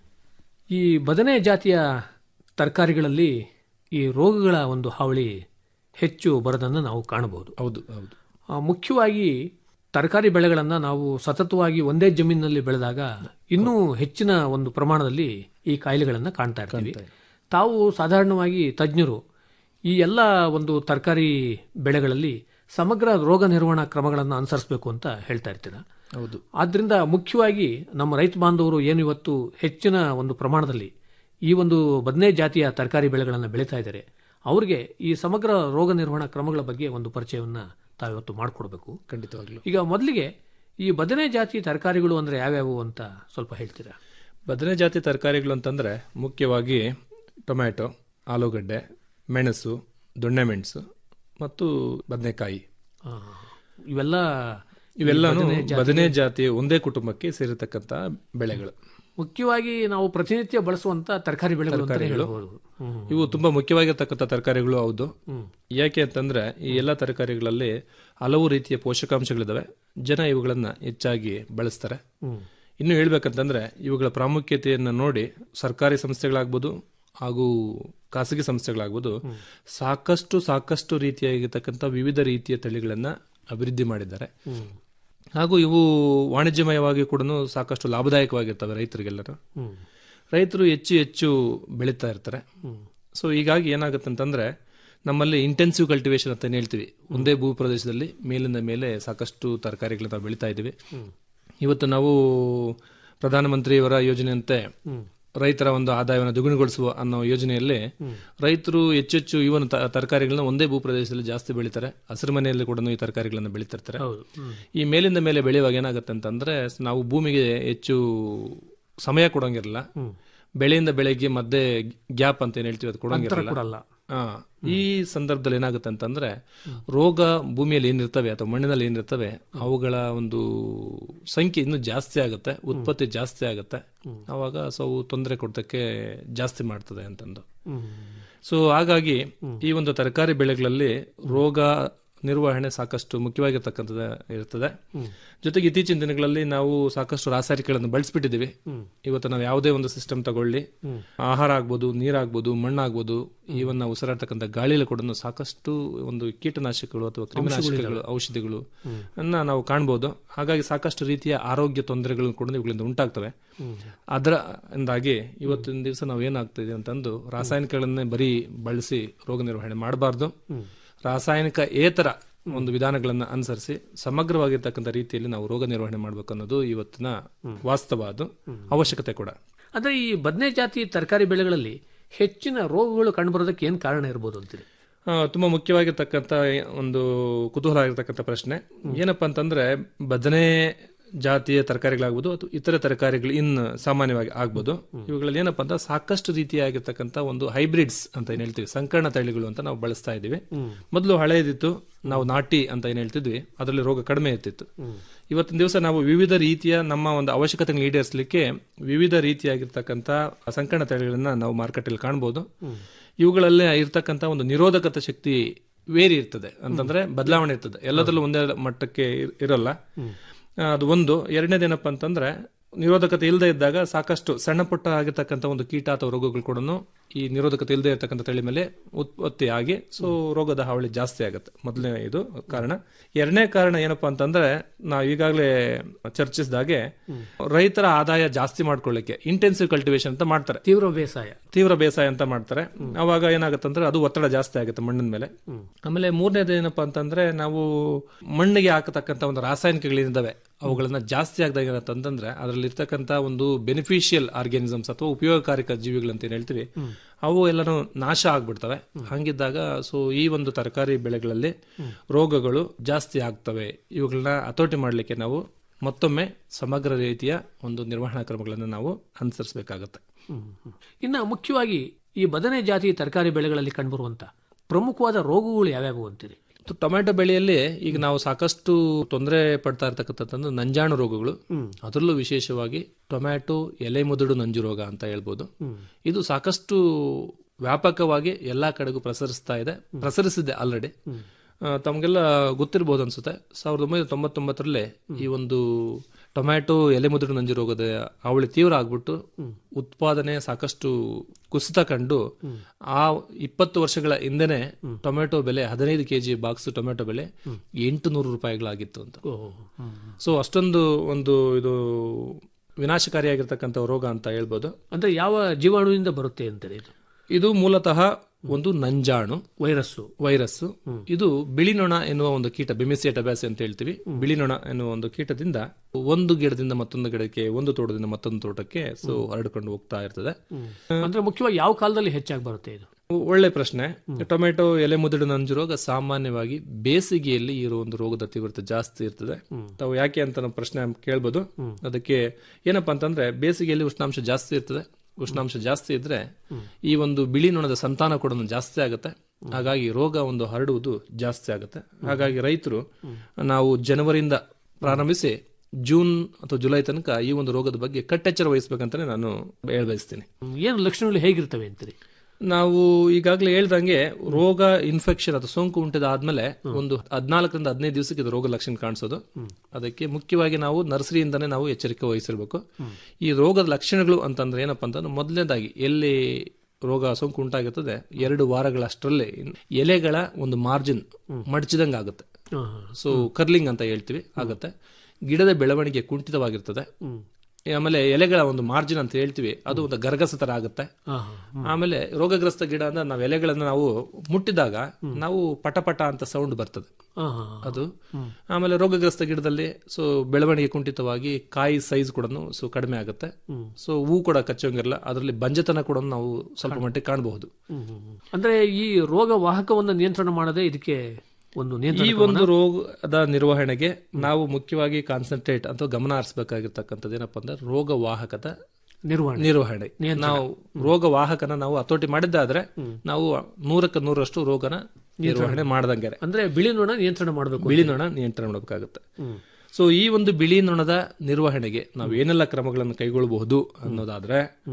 ಈ ಬದನೆ ಜಾತಿಯ ತರಕಾರಿಗಳಲ್ಲಿ ಈ ರೋಗಗಳ ಒಂದು ಹಾವಳಿ ಹೆಚ್ಚು ಬರೋದನ್ನು ನಾವು ಕಾಣಬಹುದು ಹೌದು ಹೌದು ಆ, ಮುಖ್ಯವಾಗಿ ತರಕಾರಿ ಬೆಳೆಗಳನ್ನು ನಾವು ಸತತವಾಗಿ ಒಂದೇ ಜಮೀನಿನಲ್ಲಿ ಬೆಳೆದಾಗ ಇನ್ನೂ ಹೆಚ್ಚಿನ ಒಂದು ಪ್ರಮಾಣದಲ್ಲಿ ಈ ಕಾಯಿಲೆಗಳನ್ನು ಕಾಣ್ತಾ ಇರ್ತೀವಿ ತಾವು ಸಾಧಾರಣವಾಗಿ ತಜ್ಞರು ಈ ಎಲ್ಲ ಒಂದು ತರಕಾರಿ ಬೆಳೆಗಳಲ್ಲಿ ಸಮಗ್ರ ರೋಗ ನಿರ್ವಹಣಾ ಕ್ರಮಗಳನ್ನು ಅನುಸರಿಸಬೇಕು ಅಂತ ಹೇಳ್ತಾ ಇರ್ತೀರಾ ಹೌದು ಆದ್ರಿಂದ ಮುಖ್ಯವಾಗಿ ನಮ್ಮ ರೈತ ಬಾಂಧವರು ಏನು ಇವತ್ತು ಹೆಚ್ಚಿನ ಒಂದು ಪ್ರಮಾಣದಲ್ಲಿ ಈ ಒಂದು ಬದನೆ ಜಾತಿಯ ತರಕಾರಿ ಬೆಳೆಗಳನ್ನು ಬೆಳೀತಾ ಇದ್ದಾರೆ ಅವರಿಗೆ ಈ ಸಮಗ್ರ ರೋಗ ನಿರ್ವಹಣಾ ಕ್ರಮಗಳ ಬಗ್ಗೆ ಒಂದು ಪರಿಚಯವನ್ನ ತಾವಿವತ್ತು ಮಾಡಿಕೊಡ್ಬೇಕು ಖಂಡಿತವಾಗ್ಲೂ ಈಗ ಮೊದಲಿಗೆ ಈ ಬದನೆ ಜಾತಿ ತರಕಾರಿಗಳು ಅಂದ್ರೆ ಯಾವ್ಯಾವು ಅಂತ ಸ್ವಲ್ಪ ಹೇಳ್ತೀರಾ ಬದನೆ ಜಾತಿ ತರಕಾರಿಗಳು ಅಂತಂದ್ರೆ ಮುಖ್ಯವಾಗಿ ಟೊಮ್ಯಾಟೊ ಆಲೂಗಡ್ಡೆ ಮೆಣಸು ದೊಣ್ಣೆಮೆಣಸು ಮತ್ತು ಬದನೆಕಾಯಿ ಆ, ಇವೆಲ್ಲ ಇವೆಲ್ಲಾನು ಬದನೆ ಜಾತಿಗೆ- ಬದನೆ ಜಾತಿ ಒಂದೇ ಕುಟುಂಬಕ್ಕೆ ಸೇರಿರ್ತಕ್ಕಂಥ ಬೆಳೆಗಳು ಮುಖ್ಯವಾಗಿ ನಾವು ಪ್ರತಿನಿತ್ಯ ಬಳಸುವಂತ ತರಕಾರಿ ಬೆಳೆಗಳು ಅಂತಾನೆ ತರಕಾರಿಗಳು ಹೇಳ್ಬೋದು ಹ್ಮ್. ಇವು ತುಂಬಾ ಮುಖ್ಯವಾಗಿರ್ತಕ್ಕಂಥ ತರಕಾರಿಗಳು ಹೌದು ಯಾಕೆ ಅಂತಂದ್ರೆ ಈ ಎಲ್ಲ ತರಕಾರಿಗಳಲ್ಲಿ ಹಲವು ರೀತಿಯ ಪೋಷಕಾಂಶಗಳಿದಾವೆ ಜನ ಇವುಗಳನ್ನ ಹೆಚ್ಚಾಗಿ ಬಳಸ್ತಾರೆ ಹ್ಮ್. ಇನ್ನು ಹೇಳ್ಬೇಕಂತಂದ್ರೆ ಇವುಗಳ ಪ್ರಾಮುಖ್ಯತೆಯನ್ನು ನೋಡಿ ಸರ್ಕಾರಿ ಸಂಸ್ಥೆಗಳಾಗ್ಬೋದು ಹಾಗೂ ಖಾಸಗಿ ಸಂಸ್ಥೆಗಳಾಗ್ಬೋದು ಸಾಕಷ್ಟು ಸಾಕಷ್ಟು ರೀತಿಯಾಗಿರ್ತಕ್ಕಂಥ ವಿವಿಧ ರೀತಿಯ ತಳಿಗಳನ್ನ ಅಭಿವೃದ್ಧಿ ಮಾಡಿದ್ದಾರೆ ಹ್ಮ್. ಹಾಗೂ ಇವು ವಾಣಿಜ್ಯಮಯವಾಗಿ ಕೂಡ ಸಾಕಷ್ಟು ಲಾಭದಾಯಕವಾಗಿರ್ತವೆ ರೈತರಿಗೆಲ್ಲರೂ ಹ್ಮ್. ರೈತರು ಹೆಚ್ಚು ಹೆಚ್ಚು ಬೆಳೀತಾ ಇರ್ತಾರೆ ಹ್ಮ್. ಸೊ ಹೀಗಾಗಿ ಏನಾಗುತ್ತೆ ಅಂತಂದ್ರೆ ನಮ್ಮಲ್ಲಿ ಇಂಟೆನ್ಸಿವ್ ಕಲ್ಟಿವೇಶನ್ ಅಂತ ಏನ್ ಹೇಳ್ತೀವಿ ಒಂದೇ ಭೂ ಪ್ರದೇಶದಲ್ಲಿ ಮೇಲಿಂದ ಮೇಲೆ ಸಾಕಷ್ಟು ತರಕಾರಿಗಳನ್ನ ನಾವು ಬೆಳೀತಾ ಇದ್ದೀವಿ ಹ್ಮ್. ಇವತ್ತು ನಾವು ಪ್ರಧಾನಮಂತ್ರಿಯವರ ಯೋಜನೆಯಂತೆ ರೈತರ ಒಂದು ಆದಾಯವನ್ನು ದ್ವಿಗುಣಗೊಳಿಸುವ ಅನ್ನೋ ಯೋಜನೆಯಲ್ಲಿ ರೈತರು ಹೆಚ್ಚೆಚ್ಚು ಈ ಒಂದು ತ- ತರಕಾರಿಗಳನ್ನ ಒಂದೇ ಭೂ ಪ್ರದೇಶದಲ್ಲಿ ಜಾಸ್ತಿ ಬೆಳೀತಾರೆ ಹಸಿರು ಮನೆಯಲ್ಲಿ ಕೂಡ ಈ ತರಕಾರಿಗಳನ್ನ ಬೆಳೀತಿರ್ತಾರೆ ಈ ಮೇಲಿಂದ ಮೇಲೆ ಬೆಳೆಯುವಾಗ ಏನಾಗುತ್ತೆ ಅಂತಂದ್ರೆ ನಾವು ಭೂಮಿಗೆ ಹೆಚ್ಚು ಸಮಯ ಕೊಡೋಂಗಿರಲ್ಲ ಬೆಳೆಯಿಂದ ಬೆಳೆಗೆ ಮಧ್ಯೆ ಗ್ಯಾಪ್ ಅಂತ ಏನ್ ಹೇಳ್ತೀವಿ ಅದು ಅಂತರ ಕೊಡೋಂಗಿರಲ್ಲ ಕೊಡಲ್ಲ. ಆ, ಈ ಸಂದರ್ಭದಲ್ಲಿ ಏನಾಗುತ್ತೆ ಅಂತಂದ್ರೆ ರೋಗ ಭೂಮಿಯಲ್ಲಿ ಏನಿರ್ತವೆ ಅಥವಾ ಮಣ್ಣಿನಲ್ಲಿ ಏನಿರ್ತವೆ ಅವುಗಳ ಒಂದು ಸಂಖ್ಯೆ ಇನ್ನೂ ಜಾಸ್ತಿ ಆಗುತ್ತೆ ಉತ್ಪತ್ತಿ ಜಾಸ್ತಿ ಆಗುತ್ತೆ ಅವಾಗ ಸೊ ಅವು ತೊಂದರೆ ಕೊಡೋದಕ್ಕೆ ಜಾಸ್ತಿ ಮಾಡ್ತದೆ ಅಂತಂದು ಹ್ಮ್. ಸೊ ಹಾಗಾಗಿ ಈ ಒಂದು ತರಕಾರಿ ಬೆಳೆಗಳಲ್ಲಿ ರೋಗ ನಿರ್ವಹಣೆ ಸಾಕಷ್ಟು ಮುಖ್ಯವಾಗಿರ್ತಕ್ಕಂಥದ್ದು ಇರ್ತದೆ ಜೊತೆಗೆ ಇತ್ತೀಚಿನ ದಿನಗಳಲ್ಲಿ ನಾವು ಸಾಕಷ್ಟು ರಾಸಾಯನಿಕಗಳನ್ನು ಬಳಸ್ಬಿಟ್ಟಿದ್ದೀವಿ ಇವತ್ತು ನಾವು ಯಾವುದೇ ಒಂದು ಸಿಸ್ಟಮ್ ತಗೊಳ್ಳಿ ಆಹಾರ ಆಗ್ಬೋದು ನೀರಾಗ್ಬೋದು ಮಣ್ಣಾಗ್ಬೋದು ಈವನ್ ನಾವು ಉಸಿರಾಡ್ತಕ್ಕಂಥ ಗಾಳಿಯಲ್ಲಿ ಕೂಡ ಸಾಕಷ್ಟು ಒಂದು ಕೀಟನಾಶಕಗಳು ಅಥವಾ ಕ್ರಿಮಿನಾಶಕಗಳು ಔಷಧಿಗಳು ಅನ್ನ ನಾವು ಕಾಣ್ಬೋದು ಹಾಗಾಗಿ ಸಾಕಷ್ಟು ರೀತಿಯ ಆರೋಗ್ಯ ತೊಂದರೆಗಳು ಕೂಡ ಇವುಗಳಿಂದ ಉಂಟಾಗ್ತವೆ ಅದರಿಂದಾಗಿ ಇವತ್ತಿನ ದಿವಸ ನಾವು ಏನಾಗ್ತಿದೆ ಅಂತಂದು ರಾಸಾಯನಿಕಗಳನ್ನೇ ಬರೀ ಬಳಸಿ ರೋಗ ನಿರ್ವಹಣೆ ಮಾಡಬಾರ್ದು ರಾಸಾಯನಿಕ ಏತರ ಒಂದು ವಿಧಾನಗಳನ್ನು ಅನುಸರಿಸಿ ಸಮಗ್ರವಾಗಿರ್ತಕ್ಕಂಥ ರೀತಿಯಲ್ಲಿ ನಾವು ರೋಗ ನಿರ್ವಹಣೆ ಮಾಡಬೇಕು ಅನ್ನೋದು ಇವತ್ತಿನ ವಾಸ್ತವ ಅದು ಅವಶ್ಯಕತೆ ಕೂಡ ಅಂದ್ರೆ ಈ ಬದನೆ ಜಾತಿ ತರಕಾರಿ ಬೆಳೆಗಳಲ್ಲಿ ಹೆಚ್ಚಿನ ರೋಗಗಳು ಕಂಡುಬರೋದಕ್ಕೆ ಏನ್ ಕಾರಣ ಇರ್ಬೋದು ಅಂತೀರಿ ಆ, ತುಂಬಾ ಮುಖ್ಯವಾಗಿರ್ತಕ್ಕಂಥ ಒಂದು ಕುತೂಹಲ ಆಗಿರ್ತಕ್ಕಂಥ ಪ್ರಶ್ನೆ ಏನಪ್ಪಾ ಅಂತಂದ್ರೆ ಬದನೆ ಜಾತಿಯ ತರಕಾರಿಗಳಾಗ್ಬೋದು ಅಥವಾ ಇತರ ತರಕಾರಿಗಳು ಇನ್ನು ಸಾಮಾನ್ಯವಾಗಿ ಆಗ್ಬೋದು ಇವುಗಳಲ್ಲಿ ಏನಪ್ಪಾ ಅಂತ ಸಾಕಷ್ಟು ರೀತಿಯಾಗಿರ್ತಕ್ಕಂಥ ಒಂದು ಹೈಬ್ರಿಡ್ಸ್ ಅಂತ ಏನ್ ಹೇಳ್ತೀವಿ ಸಂಕರಣ ತಳಿಗಳು ಅಂತ ನಾವು ಬಳಸ್ತಾ ಇದೀವಿ ಮೊದಲು ಹಳೆಯದಿತ್ತು ನಾವು ನಾಟಿ ಅಂತ ಏನ್ ಹೇಳ್ತಿದ್ವಿ ಅದರಲ್ಲಿ ರೋಗ ಕಡಿಮೆ ಇರ್ತಿತ್ತು ಇವತ್ತಿನ ದಿವಸ ನಾವು ವಿವಿಧ ರೀತಿಯ ನಮ್ಮ ಒಂದು ಅವಶ್ಯಕತೆಗಳನ್ನ ಈಡೇರಿಸಲಿಕ್ಕೆ ವಿವಿಧ ರೀತಿಯಾಗಿರ್ತಕ್ಕಂಥ ಸಂಕರಣ ತಳಿಗಳನ್ನ ನಾವು ಮಾರ್ಕೆಟಲ್ಲಿ ಕಾಣಬಹುದು ಇವುಗಳಲ್ಲೇ ಇರ್ತಕ್ಕಂಥ ಒಂದು ನಿರೋಧಕತೆ ಶಕ್ತಿ ವೇರಿ ಇರ್ತದೆ ಅಂತಂದ್ರೆ ಬದಲಾವಣೆ ಇರ್ತದೆ ಎಲ್ಲದರಲ್ಲೂ ಒಂದೇ ಮಟ್ಟಕ್ಕೆ ಇರ್- ಇರಲ್ಲ ಆ, ಅದು ಒಂದು ಎರಡನೇದೇನಪ್ಪ ಅಂತಂದ್ರೆ ನಿರೋಧಕತೆ ಇಲ್ಲದೆ ಇದ್ದಾಗ ಸಾಕಷ್ಟು ಸಣ್ಣ ಪುಟ್ಟ ಆಗಿರ್ತಕ್ಕಂಥ ಒಂದು ಕೀಟ ಅಥವಾ ರೋಗಗಳು ಕೂಡ ಈ ನಿರೋಧಕತೆ ಇಲ್ಲದೆ ಇರತಕ್ಕಂಥ ತಳಿ ಮೇಲೆ ಉತ್ಪತ್ತಿ ಆಗಿ ಸೊ ರೋಗದ ಹಾವಳಿ ಜಾಸ್ತಿ ಆಗುತ್ತೆ ಮೊದಲನೇ ಇದು ಕಾರಣ ಎರಡನೇ ಕಾರಣ ಏನಪ್ಪಾ ಅಂತಂದ್ರೆ ನಾವು ಈಗಾಗಲೇ ಚರ್ಚಿಸಿದಾಗೆ ರೈತರ ಆದಾಯ ಜಾಸ್ತಿ ಮಾಡ್ಕೊಳ್ಳಿಕ್ಕೆ ಇಂಟೆನ್ಸಿವ್ ಕಲ್ಟಿವೇಶನ್ ಅಂತ ಮಾಡ್ತಾರೆ ತೀವ್ರ ಬೇಸಾಯ ತೀವ್ರ ಬೇಸಾಯ ಅಂತ ಮಾಡ್ತಾರೆ ಅವಾಗ ಏನಾಗುತ್ತೆ ಅಂದ್ರೆ ಅದು ಒತ್ತಡ ಜಾಸ್ತಿ ಆಗುತ್ತೆ ಮಣ್ಣಿನ ಮೇಲೆ ಆಮೇಲೆ ಮೂರನೇದು ಏನಪ್ಪಾ ಅಂತಂದ್ರೆ ನಾವು ಮಣ್ಣಿಗೆ ಹಾಕತಕ್ಕಂತ ಒಂದು ರಾಸಾಯನಿಕಗಳಿದ್ದಾವೆ ಅವುಗಳನ್ನ ಜಾಸ್ತಿ ಆಗದಾಗ ಏನಂತಂದ್ರೆ ಅದರಲ್ಲಿ ಇರ್ತಕ್ಕಂತ ಒಂದು ಬೆನಿಫಿಷಿಯಲ್ ಆರ್ಗ್ಯಾನಿಸಮ್ಸ್ ಅಥವಾ ಉಪಯೋಗಕಾರಿಕ ಜೀವಿಗಳು ಅಂತ ಏನ್ ಹೇಳ್ತೀವಿ ಅವು ಎಲ್ಲಾನು ನಾಶ ಆಗ್ಬಿಡ್ತವೆ ಹಂಗಿದ್ದಾಗ ಸೊ ಈ ಒಂದು ತರಕಾರಿ ಬೆಳೆಗಳಲ್ಲಿ ರೋಗಗಳು ಜಾಸ್ತಿ ಆಗ್ತವೆ ಇವುಗಳನ್ನ ಹತೋಟಿ ಮಾಡಲಿಕ್ಕೆ ನಾವು ಮತ್ತೊಮ್ಮೆ ಸಮಗ್ರ ರೀತಿಯ ಒಂದು ನಿರ್ವಹಣಾ ಕ್ರಮಗಳನ್ನು ನಾವು ಅನುಸರಿಸಬೇಕಾಗತ್ತೆ ಇನ್ನು ಮುಖ್ಯವಾಗಿ ಈ ಬದನೆ ಜಾತಿ ತರಕಾರಿ ಬೆಳೆಗಳಲ್ಲಿ ಕಂಡುಬರುವಂತ ಪ್ರಮುಖವಾದ ರೋಗಗಳು ಯಾವ್ಯಾವು ಅಂತೀರಿ ಟೊಮ್ಯಾಟೊ ಬೆಳೆಯಲ್ಲಿ ಈಗ ನಾವು ಸಾಕಷ್ಟು ತೊಂದರೆ ಪಡ್ತಾ ಇರ್ತಕ್ಕಂಥದ್ದು ನಂಜಾಣು ರೋಗಗಳು ಅದರಲ್ಲೂ ವಿಶೇಷವಾಗಿ ಟೊಮ್ಯಾಟೊ ಎಲೆ ಮುದುಡು ನಂಜು ರೋಗ ಅಂತ ಹೇಳ್ಬೋದು ಇದು ಸಾಕಷ್ಟು ವ್ಯಾಪಕವಾಗಿ ಎಲ್ಲಾ ಕಡೆಗೂ ಪ್ರಸರಿಸ್ತಾ ಇದೆ ಪ್ರಸರಿಸಿದೆ ಆಲ್ರೆಡಿ ತಮಗೆಲ್ಲ ಗೊತ್ತಿರ್ಬೋದು ಅನ್ಸುತ್ತೆ ಸಾವಿರದ ಒಂಬೈನೂರ ತೊಂಬತ್ತೊಂಬತ್ತರಲ್ಲೇ ಈ ಒಂದು ಟೊಮ್ಯಾಟೊ ಎಲೆ ಮುದುಡು ನಂಜು ರೋಗದ ಹಾವಳಿ ತೀವ್ರ ಆಗ್ಬಿಟ್ಟು ಉತ್ಪಾದನೆ ಸಾಕಷ್ಟು ಕುಸಿತ ಕಂಡು ಆ ಇಪ್ಪತ್ತು ವರ್ಷಗಳ ಹಿಂದೆನೆ ಟೊಮೆಟೊ ಬೆಲೆ ಹದಿನೈದು ಕೆಜಿ ಬಾಕ್ಸ್ ಟೊಮೆಟೊ ಬೆಲೆ ಎಂಟು ನೂರು ರೂಪಾಯಿಗಳಾಗಿತ್ತು ಅಂತ ಸೊ ಅಷ್ಟೊಂದು ಒಂದು ಇದು ವಿನಾಶಕಾರಿಯಾಗಿರ್ತಕ್ಕಂಥ ರೋಗ ಅಂತ ಹೇಳ್ಬೋದು ಅಂದ್ರೆ ಯಾವ ಜೀವಾಣುವಿಂದ ಬರುತ್ತೆ ಅಂತಾರೆ ಇದು ಇದು ಮೂಲತಃ ಒಂದು ನಂಜಾಣು ವೈರಸ್ಸು ವೈರಸ್ ಇದು ಬಿಳಿನೊಣ ಎನ್ನುವ ಒಂದು ಕೀಟ ಬೆಮಿಸಿಯ ಟಬ್ಯಾಸಿ ಅಂತ ಹೇಳ್ತೀವಿ ಬಿಳಿನೊಣ ಎನ್ನುವ ಒಂದು ಕೀಟದಿಂದ ಒಂದು ಗಿಡದಿಂದ ಮತ್ತೊಂದು ಗಿಡಕ್ಕೆ ಒಂದು ತೋಟದಿಂದ ಮತ್ತೊಂದು ತೋಟಕ್ಕೆ ಸೊ ಹರಡಿಕೊಂಡು ಹೋಗ್ತಾ ಇರ್ತದೆ ಅಂದ್ರೆ ಮುಖ್ಯವಾಗಿ ಯಾವ ಕಾಲದಲ್ಲಿ ಹೆಚ್ಚಾಗಿ ಬರುತ್ತೆ ಇದು ಒಳ್ಳೆ ಪ್ರಶ್ನೆ ಟೊಮೆಟೊ ಎಲೆ ಮುದುಡು ನಂಜು ರೋಗ ಸಾಮಾನ್ಯವಾಗಿ ಬೇಸಿಗೆಯಲ್ಲಿ ಇರುವ ಒಂದು ರೋಗದ ತೀವ್ರತೆ ಜಾಸ್ತಿ ಇರ್ತದೆ ತಾವು ಯಾಕೆ ಅಂತ ನಾವು ಪ್ರಶ್ನೆ ಕೇಳ್ಬೋದು ಅದಕ್ಕೆ ಏನಪ್ಪಾ ಅಂತಂದ್ರೆ ಬೇಸಿಗೆಯಲ್ಲಿ ಉಷ್ಣಾಂಶ ಜಾಸ್ತಿ ಇರ್ತದೆ ಉಷ್ಣಾಂಶ ಜಾಸ್ತಿ ಇದ್ರೆ ಈ ಒಂದು ಬಿಳಿ ನೊಣದ ಸಂತಾನ ಕೂಡ ಜಾಸ್ತಿ ಆಗುತ್ತೆ ಹಾಗಾಗಿ ರೋಗ ಒಂದು ಹರಡುವುದು ಜಾಸ್ತಿ ಆಗುತ್ತೆ ಹಾಗಾಗಿ ರೈತರು ನಾವು ಜನವರಿಯಿಂದ ಪ್ರಾರಂಭಿಸಿ ಜೂನ್ ಅಥವಾ ಜುಲೈ ತನಕ ಈ ಒಂದು ರೋಗದ ಬಗ್ಗೆ ಕಟ್ಟೆಚ್ಚರ ವಹಿಸ್ಬೇಕಂತಾನೆ ನಾನು ಹೇಳ್ಬಯಸ್ತೀನಿ ಏನು ಲಕ್ಷಣಗಳು ಹೇಗಿರ್ತವೆ ಅಂತೀರಿ ನಾವು ಈಗಾಗಲೇ ಹೇಳ್ದಂಗೆ ರೋಗ ಇನ್ಫೆಕ್ಷನ್ ಅಥವಾ ಸೋಂಕು ಉಂಟಿದಾದ್ಮೇಲೆ ಒಂದು ಹದಿನಾಲ್ಕರಿಂದ ಹದಿನೈದು ದಿವಸಕ್ಕೆ ಇದು ರೋಗ ಲಕ್ಷಣ ಕಾಣಿಸೋದು ಅದಕ್ಕೆ ಮುಖ್ಯವಾಗಿ ನಾವು ನರ್ಸರಿಯಿಂದನೇ ನಾವು ಎಚ್ಚರಿಕೆ ವಹಿಸಿರ್ಬೇಕು ಈ ರೋಗದ ಲಕ್ಷಣಗಳು ಅಂತಂದ್ರೆ ಏನಪ್ಪಾ ಅಂತಂದ್ರೆ ಮೊದಲನೇದಾಗಿ ಎಲ್ಲಿ ರೋಗ ಸೋಂಕು ಉಂಟಾಗಿರ್ತದೆ ಎರಡು ವಾರಗಳಷ್ಟರಲ್ಲೇ ಎಲೆಗಳ ಒಂದು ಮಾರ್ಜಿನ್ ಮಡಚಿದಂಗೆ ಆಗುತ್ತೆ ಸೊ ಕರ್ಲಿಂಗ್ ಅಂತ ಹೇಳ್ತೀವಿ ಆಗುತ್ತೆ ಗಿಡದ ಬೆಳವಣಿಗೆ ಕುಂಠಿತವಾಗಿರ್ತದೆ ಆಮೇಲೆ ಎಲೆಗಳ ಒಂದು ಮಾರ್ಜಿನ್ ಅಂತ ಹೇಳ್ತೀವಿ ಅದು ಒಂದು ಗರ್ಗಸ ತರ ಆಗುತ್ತೆ ಆಮೇಲೆ ರೋಗಗ್ರಸ್ತ ಗಿಡ ಅಂದ್ರೆ ನಾವು ಎಲೆಗಳನ್ನ ನಾವು ಮುಟ್ಟಿದಾಗ ನಾವು ಪಟಪಟ ಅಂತ ಸೌಂಡ್ ಬರ್ತದೆ ಅದು ಆಮೇಲೆ ರೋಗಗ್ರಸ್ತ ಗಿಡದಲ್ಲಿ ಸೊ ಬೆಳವಣಿಗೆ ಕುಂಠಿತವಾಗಿ ಕಾಯಿ ಸೈಜ್ ಕೂಡ ಸೊ ಕಡಿಮೆ ಆಗುತ್ತೆ ಸೊ ಹೂ ಕೂಡ ಕಚ್ಚೋಂಗಿರಲ್ಲ ಅದರಲ್ಲಿ ಬಂಜತನ ಕೂಡ ನಾವು ಸ್ವಲ್ಪ ಮಟ್ಟಿಗೆ ಕಾಣಬಹುದು ಅಂದ್ರೆ ಈ ರೋಗ ವಾಹಕವನ್ನು ನಿಯಂತ್ರಣ ಮಾಡದೆ ಇದಕ್ಕೆ ಒಂದು ಈ ನಿಯಂತ್ರಣ ಒಂದು ರೋಗದ ನಿರ್ವಹಣೆಗೆ ನಾವು ಮುಖ್ಯವಾಗಿ ಕಾನ್ಸಂಟ್ರೇಟ್ ಅಥವಾ ಗಮನ ಹರಿಸಬೇಕಾಗಿರ್ತಕ್ಕಂಥದ್ದು ಏನಪ್ಪಾ ಅಂದ್ರೆ ರೋಗ ವಾಹಕದ ನಿರ್ವಹಣೆ ನಿರ್ವಹಣೆ ನಾವು ರೋಗ ವಾಹಕನ ನಾವು ಹತೋಟಿ ಮಾಡಿದ್ದಾದ್ರೆ ನಾವು ನೂರಕ್ಕೆ ನೂರಷ್ಟು ರೋಗನ ನಿರ್ವಹಣೆ ಮಾಡ್ದಂಗೆ ಅಂದ್ರೆ ಬಿಳಿ ನೊಣ ನಿಯಂತ್ರಣ ಮಾಡಬೇಕು ಬಿಳಿ ನೊಣ ನಿಯಂತ್ರಣ ಮಾಡಬೇಕಾಗುತ್ತೆ ಸೊ ಈ ಒಂದು ಬಿಳಿ ನೊಣದ ನಿರ್ವಹಣೆಗೆ ನಾವು ಏನೆಲ್ಲ ಕ್ರಮಗಳನ್ನು ಕೈಗೊಳ್ಳಬಹುದು ಅನ್ನೋದಾದ್ರೆ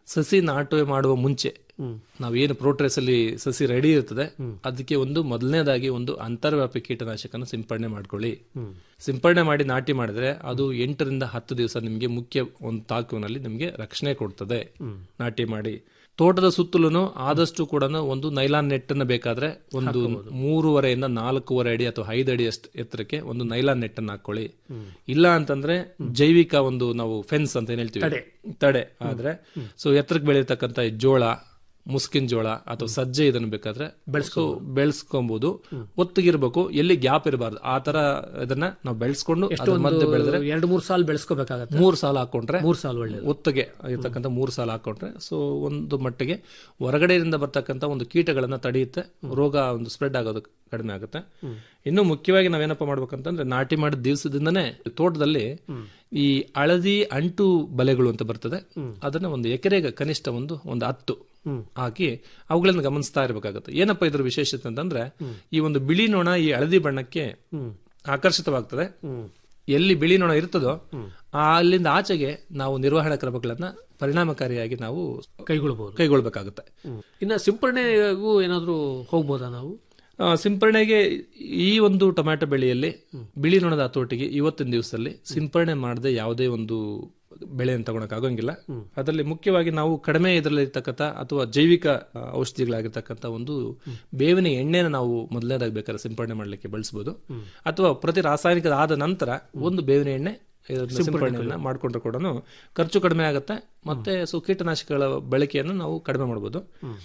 ಸಸಿ ನಾಟು ಮಾಡುವ ಮುಂಚೆ ನಾವೇನು ಪ್ರೋಟ್ರೇಸ್ ಅಲ್ಲಿ ಸಸಿ ರೆಡಿ ಇರ್ತದೆ ಅದಕ್ಕೆ ಒಂದು ಮೊದಲನೇದಾಗಿ ಒಂದು ಅಂತರ್ವ್ಯಾಪಿ ಕೀಟನಾಶಕನ ಸಿಂಪಡಣೆ ಮಾಡ್ಕೊಳ್ಳಿ ಸಿಂಪಡಣೆ ಮಾಡಿ ನಾಟಿ ಮಾಡಿದ್ರೆ ಅದು ಎಂಟರಿಂದ ಹತ್ತು ದಿವಸ ನಿಮಗೆ ಮುಖ್ಯ ಒಂದು ತಾಕುವಿನಲ್ಲಿ ನಿಮಗೆ ರಕ್ಷಣೆ ಕೊಡ್ತದೆ ನಾಟಿ ಮಾಡಿ ತೋಟದ ಸುತ್ತಲೂ ಆದಷ್ಟು ಕೂಡ ಒಂದು ನೈಲಾನ್ ನೆಟ್ ಅನ್ನ ಬೇಕಾದ್ರೆ ಒಂದು ಮೂರುವರೆಯಿಂದ ನಾಲ್ಕೂವರೆ ಅಡಿ ಅಥವಾ ಐದು ಅಡಿ ಅಷ್ಟು ಎತ್ತರಕ್ಕೆ ಒಂದು ನೈಲಾನ್ ನೆಟ್ ಅನ್ನ ಹಾಕೊಳ್ಳಿ ಇಲ್ಲ ಅಂತಂದ್ರೆ ಜೈವಿಕ ಒಂದು ನಾವು ಫೆನ್ಸ್ ಅಂತ ಏನ್ ಹೇಳ್ತೀವಿ ತಡೆ. ತಡೆ ಆದ್ರೆ ಸೊ ಎತ್ತರಕ್ಕೆ ಬೆಳೆಯತಕ್ಕಂತ ಈ ಜೋಳ ಮುಸ್ಕಿನ ಜೋಳ ಅಥವಾ ಸಜ್ಜೆ ಇದನ್ನು ಬೇಕಾದ್ರೆ ಬೆಳೆಸ್ಕೋಬಹುದು ಬೆಳೆಸ್ಕೊಬಹುದು ಒತ್ತಿಗಿರ್ಬೇಕು ಎಲ್ಲಿ ಗ್ಯಾಪ್ ಇರಬಾರ್ದು ಆ ತರ ಇದನ್ನ ನಾವು ಬೆಳೆಸ್ಕೊಂಡು ಎಷ್ಟು ಅದ್ರ ಮಧ್ಯೆ ಬೆಳೆದ್ರೆ ಎರಡು ಮೂರು ಸಾಲ ಬೆಳೆಸ್ಕೋಬೇಕಾಗತ್ತೆ ಮೂರ್ ಸಾಲ ಹಾಕೊಂಡ್ರೆ ಮೂರ್ ಸಾಲ ಒಳ್ಳೇದು ಒತ್ತಿಗೆ ಇರ್ತಕ್ಕಂಥ ಮೂರು ಸಾಲ ಹಾಕೊಂಡ್ರೆ ಸೊ ಒಂದು ಮಟ್ಟಿಗೆ ಹೊರಗಡೆಯಿಂದ ಬರ್ತಕ್ಕಂಥ ಒಂದು ಕೀಟಗಳನ್ನ ತಡೆಯುತ್ತೆ ರೋಗ ಒಂದು ಸ್ಪ್ರೆಡ್ ಆಗೋದು ಕಡಿಮೆ ಆಗುತ್ತೆ ಇನ್ನು ಮುಖ್ಯವಾಗಿ ನಾವೇನಪ್ಪ ಮಾಡ್ಬೇಕಂತಂದ್ರೆ ನಾಟಿ ಮಾಡಿದ ದಿವಸದಿಂದನೇ ತೋಟದಲ್ಲಿ ಈ ಹಳದಿ ಅಂಟು ಬಲೆಗಳು ಅಂತ ಬರ್ತದೆ ಅದನ್ನ ಒಂದು ಎಕರೆಗೆ ಕನಿಷ್ಠ ಒಂದು ಒಂದು ಹತ್ತು ಹಾಕಿ ಅವುಗಳನ್ನ ಗಮನಿಸ್ತಾ ಇರಬೇಕಾಗುತ್ತೆ ಏನಪ್ಪ ಇದ್ರ ವಿಶೇಷತೆ ಅಂತಂದ್ರೆ ಈ ಒಂದು ಬಿಳಿ ನೊಣ ಈ ಹಳದಿ ಬಣ್ಣಕ್ಕೆ ಆಕರ್ಷಿತವಾಗ್ತದೆ ಎಲ್ಲಿ ಬಿಳಿ ನೊಣ ಇರ್ತದೋ ಆ ಅಲ್ಲಿಂದ ಆಚೆಗೆ ನಾವು ನಿರ್ವಹಣಾ ಕ್ರಮಗಳನ್ನ ಪರಿಣಾಮಕಾರಿಯಾಗಿ ನಾವು ಕೈಗೊಳ್ಬಹುದು ಕೈಗೊಳ್ಬೇಕಾಗುತ್ತೆ ಇನ್ನ ಸಿಂಪರಣೆಗೂ ಏನಾದ್ರೂ ಹೋಗ್ಬೋದಾ ನಾವು ಆ, ಸಿಂಪರಣೆಗೆ ಈ ಒಂದು ಟೊಮ್ಯಾಟೊ ಬೆಳೆಯಲ್ಲಿ ಬಿಳಿ ನೊಣದ ಹತೋಟಿಗೆ ಇವತ್ತಿನ ದಿವಸದಲ್ಲಿ ಸಿಂಪರಣೆ ಮಾಡದೆ ಯಾವುದೇ ಒಂದು ಬೆಳೆಯನ್ನು ತಗೊಳಕ್ ಆಗೋಂಗಿಲ್ಲ ಅದರಲ್ಲಿ ಮುಖ್ಯವಾಗಿ ನಾವು ಕಡಿಮೆ ಇದರಲ್ಲಿ ಇರ್ತಕ್ಕಂಥ ಅಥವಾ ಜೈವಿಕ ಆ, ಔಷಧಿಗಳಾಗಿರ್ತಕ್ಕಂಥ ಒಂದು ಬೇವಿನ ಎಣ್ಣೆನ ನಾವು ಮೊದಲನೇದಾಗಿ ಬೇಕಾದ್ರೆ ಸಿಂಪರಣೆ ಮಾಡಲಿಕ್ಕೆ ಬಳಸಬಹುದು ಅಥವಾ ಪ್ರತಿ ರಾಸಾಯನಿಕದ ಆದ ನಂತರ ಒಂದು ಬೇವಿನ ಎಣ್ಣೆ ಇದನ್ನ ಸಿಂಪರಣೆಯನ್ನ ಮಾಡ್ಕೊಂಡ್ರೆ ಕೂಡ ಖರ್ಚು ಕಡಿಮೆ ಆಗುತ್ತೆ ಮತ್ತೆ ಸೊ ಕೀಟನಾಶಕಗಳ ಬಳಕೆಯನ್ನು ನಾವು ಕಡಿಮೆ ಮಾಡಬಹುದು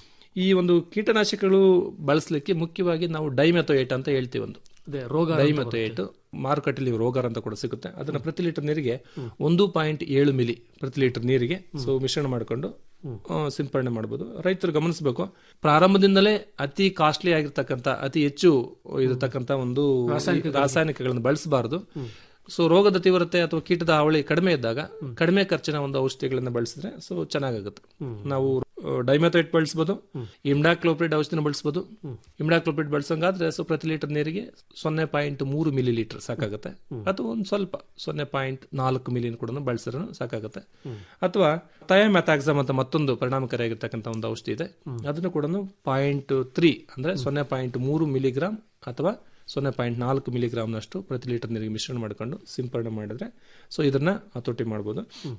ಈ ಒಂದು ಕೀಟನಾಶಕಗಳು ಬಳಸಲಿಕ್ಕೆ ಮುಖ್ಯವಾಗಿ ನಾವು ಡೈಮೆಥೋಯೇಟ್ ಅಂತ ಹೇಳ್ತೀವಿ ಒಂದು ಅದೇ ರೋಗ ಡೈಮೆಥೋಯೇಟ್ ಮಾರುಕಟ್ಟೆಯಲ್ಲಿ ರೋಗರ್ ಅಂತ ಕೂಡ ಸಿಗುತ್ತೆ ಅದನ್ನ ಪ್ರತಿ ಲೀಟರ್ ನೀರಿಗೆ ಒಂದು ಪಾಯಿಂಟ್ ಏಳು ಮಿಲಿ ಪ್ರತಿ ಲೀಟರ್ ನೀರಿಗೆ ಸೊ ಮಿಶ್ರಣ ಮಾಡಿಕೊಂಡು ಆ, ಸಿಂಪರಣೆ ಮಾಡಬಹುದು ರೈತರು ಗಮನಿಸಬೇಕು ಪ್ರಾರಂಭದಿಂದಲೇ ಅತಿ ಕಾಸ್ಟ್ಲಿ ಆಗಿರ್ತಕ್ಕಂಥ ಅತಿ ಹೆಚ್ಚು ಇರತಕ್ಕಂಥ ಒಂದು ರಾಸಾಯನಿಕಗಳನ್ನು ಬಳಸಬಾರದು ಸೊ ರೋಗದ ತೀವ್ರತೆ ಅಥವಾ ಕೀಟದ ಹಾವಳಿ ಕಡಿಮೆ ಇದ್ದಾಗ ಕಡಿಮೆ ಖರ್ಚಿನ ಒಂದು ಔಷಧಿಗಳನ್ನ ಬಳಸಿದ್ರೆ ಸೊ ಚೆನ್ನಾಗುತ್ತೆ ನಾವು ಡೈಮೆಥೋಯೇಟ್ ಬಳಸಬಹುದು ಇಮ್ಡಾಕ್ಲೋಪ್ರಿಡ್ ಔಷಧಿನ ಬಳಸಬಹುದು ಇಮ್ಡಾಕ್ಲೋಪ್ರಿಡ್ ಬಳಸಂಗಾದ್ರೆ ಸೊ ಪ್ರತಿ ಲೀಟರ್ ನೀರಿಗೆ ಸೊನ್ನೆ ಪಾಯಿಂಟ್ ಮೂರು ಮಿಲಿ ಲೀಟರ್ ಸಾಕಾಗುತ್ತೆ ಅಥವಾ ಒಂದು ಸ್ವಲ್ಪ ಸೊನ್ನೆ ಪಾಯಿಂಟ್ ನಾಲ್ಕು ಮಿಲಿ ಕೂಡ ಬಳಸಿದ್ರೆ ಸಾಕಾಗುತ್ತೆ ಅಥವಾ ಥಯಾಮೆಥಾಕ್ಸಮ್ ಅಂತ ಮತ್ತೊಂದು ಪರಿಣಾಮಕಾರಿಯಾಗಿರ್ತಕ್ಕಂಥ ಒಂದು ಔಷಧಿ ಇದೆ ಅದನ್ನು ಕೂಡ ಪಾಯಿಂಟ್ ತ್ರೀ ಅಂದ್ರೆ ಸೊನ್ನೆ ಪಾಯಿಂಟ್ ಮೂರು ಮಿಲಿಗ್ರಾಮ್ ಅಥವಾ ಸೊನ್ನೆ ಪಾಯಿಂಟ್ ನಾಲ್ಕು ಮಿಲಿಗ್ರಾಮ್ನಷ್ಟು ಪ್ರತಿ ಲೀಟರ್ ನೀರಿಗೆ ಮಿಶ್ರಣ ಮಾಡಿಕೊಂಡು ಸಿಂಪರಣೆ ಮಾಡಿದ್ರೆ ಸೊ ಇದನ್ನ ಹತೋಟಿ ಮಾಡ್ಬೋದು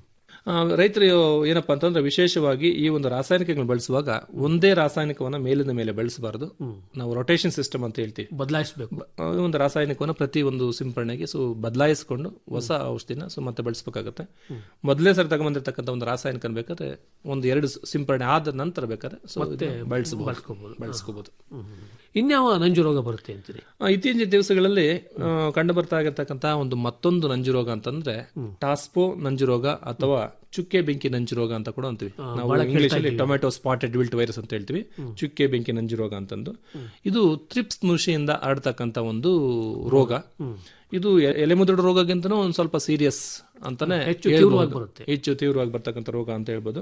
ಆ, ರೈತರು ಏನಪ್ಪಾ ಅಂತಂದ್ರೆ ವಿಶೇಷವಾಗಿ ಈ ಒಂದು ರಾಸಾಯನಿಕಗಳನ್ನು ಬಳಸುವಾಗ ಒಂದೇ ರಾಸಾಯನಿಕವನ್ನ ಮೇಲಿನ ಮೇಲೆ ಬಳಸಬಾರದು ನಾವು ರೊಟೇಷನ್ ಸಿಸ್ಟಮ್ ಅಂತ ಹೇಳ್ತೀವಿ ಬದಲಾಯಿಸಬೇಕು ಆ, ಒಂದು ರಾಸಾಯನಿಕವನ್ನು ಪ್ರತಿ ಒಂದು ಸಿಂಪರಣೆಗೆ ಸೊ ಬದಲಾಯಿಸಿಕೊಂಡು ಹೊಸ ಔಷಧಿನ ಸೊ ಮತ್ತೆ ಬಳಸಬೇಕಾಗುತ್ತೆ ಮೊದಲೇ ಸರಿ ತಗೊಂಬಂದಿರ್ತಕ್ಕಂಥ ಒಂದು ರಾಸಾಯನಿಕ ಬೇಕಾದ್ರೆ ಒಂದು ಎರಡು ಸ- ಸಿಂಪರಣೆ ಆದ ನಂತರ ಬೇಕಾದ್ರೆ ಸೊ ಮತ್ತೆ ಬಳಸಬಹುದು ಬಳಸ್ಕೋಬಹುದು. ಬಳಸ್ಕೋಬಹುದು ಇನ್ಯಾವ ನಂಜು ರೋಗ ಬರುತ್ತೆ ಅಂತೀರಿ ಆ, ಇತ್ತೀಚಿನ ದಿವಸಗಳಲ್ಲಿ ಆ, ಕಂಡು ಬರ್ತಾ ಇರತಕ್ಕಂತಹ ಒಂದು ಮತ್ತೊಂದು ನಂಜು ರೋಗ ಅಂತಂದ್ರೆ ಟಾಸ್ಪೋ ನಂಜು ರೋಗ ಅಥವಾ ಚುಕ್ಕೆ ಬೆಂಕಿ ನಂಜು ರೋಗ ಅಂತ ಕೂಡ ಅಂತೀವಿ ನಾವು ಬಹಳ ಕೇಳ್ತಾ ಇಂಗ್ಲಿಷ್ ಅಲ್ಲಿ ಇದ್ದೀವಿ. ಟೊಮೆಟೊ ಸ್ಪಾಟೆಡ್ ವಿಲ್ಟ್ ವೈರಸ್ ಅಂತ ಹೇಳ್ತೀವಿ ಚುಕ್ಕೆ ಬೆಂಕಿ ನಂಜು ರೋಗ ಅಂತಂದು ಇದು ಥ್ರಿಪ್ಸ್ ನುಷಿಯಿಂದ ಹರಡ್ತಕ್ಕಂತ ಒಂದು ರೋಗ ಇದು ಎ- ಎಲೆಮುದುಡು ರೋಗಕ್ಕಿಂತನೂ ಒಂದು ಸ್ವಲ್ಪ ಸೀರಿಯಸ್ ಅಂತಾನೆ ಹೆಚ್ಚು ಹೇಳ್ಬೋದು. ತೀವ್ರವಾಗಿ ಬರುತ್ತೆ. ಹೆಚ್ಚು ತೀವ್ರವಾಗಿ ಬರ್ತಕ್ಕಂಥ ರೋಗ ಅಂತ ಹೇಳ್ಬೋದು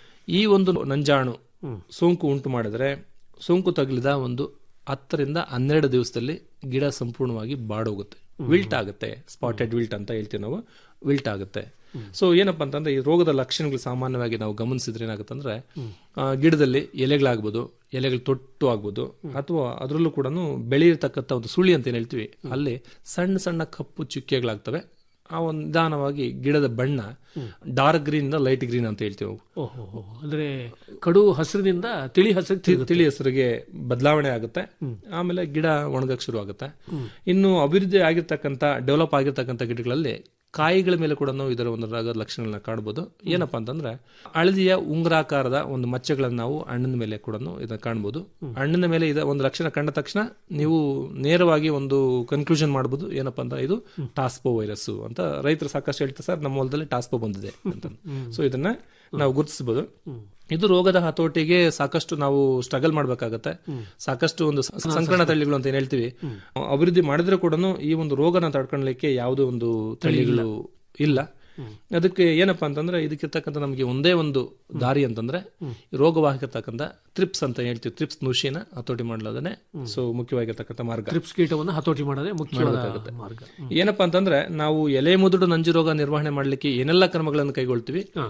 ಈ ಒಂದು ನಂಜಾಣು ಸೋಂಕು ಉಂಟು ಮಾಡಿದ್ರೆ ಸೋಂಕು ತಗುಲಿದ ಒಂದು ಹತ್ತರಿಂದ ಹನ್ನೆರಡು ದಿವಸದಲ್ಲಿ ಗಿಡ ಸಂಪೂರ್ಣವಾಗಿ ಬಾಡೋಗುತ್ತೆ ವಿಲ್ಟ್ ಆಗುತ್ತೆ ಸ್ಪಾಟೆಡ್ ವಿಲ್ಟ್ ಅಂತ ಹೇಳ್ತೀವಿ ನಾವು ವಿಲ್ಟ್ ಆಗುತ್ತೆ ಸೊ ಏನಪ್ಪಾ ಅಂತಂದ್ರೆ ಈ ರೋಗದ ಲಕ್ಷಣಗಳು ಸಾಮಾನ್ಯವಾಗಿ ನಾವು ಗಮನಿಸಿದ್ರೆ ಏನಾಗುತ್ತೆ ಅಂದ್ರೆ ಆ, ಗಿಡದಲ್ಲಿ ಎಲೆಗಳಾಗ್ಬೋದು ಎಲೆಗಳು ತೊಟ್ಟು ಆಗ್ಬೋದು ಅಥವಾ ಅದರಲ್ಲೂ ಕೂಡ ಬೆಳೆಯಿರ್ತಕ್ಕಂಥ ಒಂದು ಸುಳಿ ಅಂತ ಏನ್ ಹೇಳ್ತೀವಿ ಅಲ್ಲಿ ಸಣ್ಣ ಸಣ್ಣ ಕಪ್ಪು ಚುಕ್ಕೆಗಳಾಗ್ತವೆ ಆ ಒಂದು ನಿಧಾನವಾಗಿ ಗಿಡದ ಬಣ್ಣ ಡಾರ್ಕ್ ಗ್ರೀನ್ ಲೈಟ್ ಗ್ರೀನ್ ಅಂತ ಹೇಳ್ತೀವಿ ನಾವು. ಓಹೋ ಹೋ. ಅಂದ್ರೆ ಕಡು ಹಸಿರಿನಿಂದ ತಿಳಿ ಹಸಿರು ತಿ- ತಿಳಿ ಹೆಸರಿಗೆ ಬದಲಾವಣೆ ಆಗುತ್ತೆ ಆಮೇಲೆ ಗಿಡ ಒಣಗಕ್ಕೆ ಶುರು ಆಗುತ್ತೆ ಇನ್ನು ಅಭಿವೃದ್ಧಿ ಆಗಿರ್ತಕ್ಕಂಥ ಡೆವಲಪ್ ಆಗಿರ್ತಕ್ಕಂಥ ಗಿಡಗಳಲ್ಲಿ ಕಾಯಿಗಳ ಮೇಲೆ ಕೂಡ ನಾವು ಇದರ ಒಂದು ರೋಗದ ಲಕ್ಷಣಗಳನ್ನ ಕಾಣಬಹುದು ಏನಪ್ಪಾ ಅಂತಂದ್ರೆ ಹಳದಿಯ ಉಂಗುರಾಕಾರದ ಒಂದು ಮಚ್ಚೆಗಳನ್ನು ನಾವು ಹಣ್ಣಿನ ಮೇಲೆ ಕೂಡ ಇದನ್ನ ಕಾಣಬಹುದು ಹಣ್ಣಿನ ಮೇಲೆ ಇದ ಒಂದು ಲಕ್ಷಣ ಕಂಡ ತಕ್ಷಣ ನೀವು ನೇರವಾಗಿ ಒಂದು ಕನ್ಕ್ಲೂಷನ್ ಮಾಡಬಹುದು ಏನಪ್ಪಾ ಅಂತ ಇದು ಟಾಸ್ಪೋ ವೈರಸ್ ಅಂತ ರೈತರು ಸಾಕಷ್ಟು ಹೇಳ್ತಾರೆ ಸರ್ ನಮ್ಮ ಹೊಲದಲ್ಲಿ ಟಾಸ್ಪೋ ಬಂದಿದೆ ಅಂತ ಸೊ ಇದನ್ನ ನಾವು ಗುರುತಿಸಬಹುದು ಇದು ರೋಗದ ಹತೋಟಿಗೆ ಸಾಕಷ್ಟು ನಾವು ಸ್ಟ್ರಗಲ್ ಮಾಡ್ಬೇಕಾಗತ್ತೆ ಸಾಕಷ್ಟು ಒಂದು ಸ- ಸಂಕರಣ ತಳಿಗಳು ಅಂತ ಏನ್ ಹೇಳ್ತೀವಿ ಅಭಿವೃದ್ಧಿ ಮಾಡಿದ್ರೆ ಕೂಡ ಈ ಒಂದು ರೋಗನ ತಡ್ಕೊಳ್ಲಿಕ್ಕೆ ಯಾವುದೋ ಒಂದು ತಳಿಗಳು ಇಲ್ಲ ಅದಕ್ಕೆ ಏನಪ್ಪಾ ಅಂತಂದ್ರೆ ಇದಕ್ಕಿರ್ತಕ್ಕಂಥ ನಮಗೆ ಒಂದೇ ಒಂದು ದಾರಿ ಅಂತಂದ್ರೆ ರೋಗವಾಹಿರ್ತಕ್ಕಂಥ ತ್ರಿಪ್ಸ್ ಅಂತ ಹೇಳ್ತೀವಿ ತ್ರಿಪ್ಸ್ ನುಷಿನ ಹತೋಟಿ ಮಾಡಲೋದನೆ ಸೊ ಮುಖ್ಯವಾಗಿರ್ತಕ್ಕಂಥ ಮಾರ್ಗ ಟ್ರಿಪ್ಸ್ ಕೀಟವನ್ನು ಹತೋಟಿ ಮಾಡೋದೇ ಮುಖ್ಯವಾದ ಮಾಡ್ಬೇಕಾಗುತ್ತೆ. ಮಾರ್ಗ ಏನಪ್ಪಾ ಅಂತಂದ್ರೆ ನಾವು ಎಲೆ ಮುದುಡು ನಂಜು ರೋಗ ನಿರ್ವಹಣೆ ಮಾಡ್ಲಿಕ್ಕೆ ಏನೆಲ್ಲ ಕ್ರಮಗಳನ್ನು ಕೈಗೊಳ್ತೀವಿ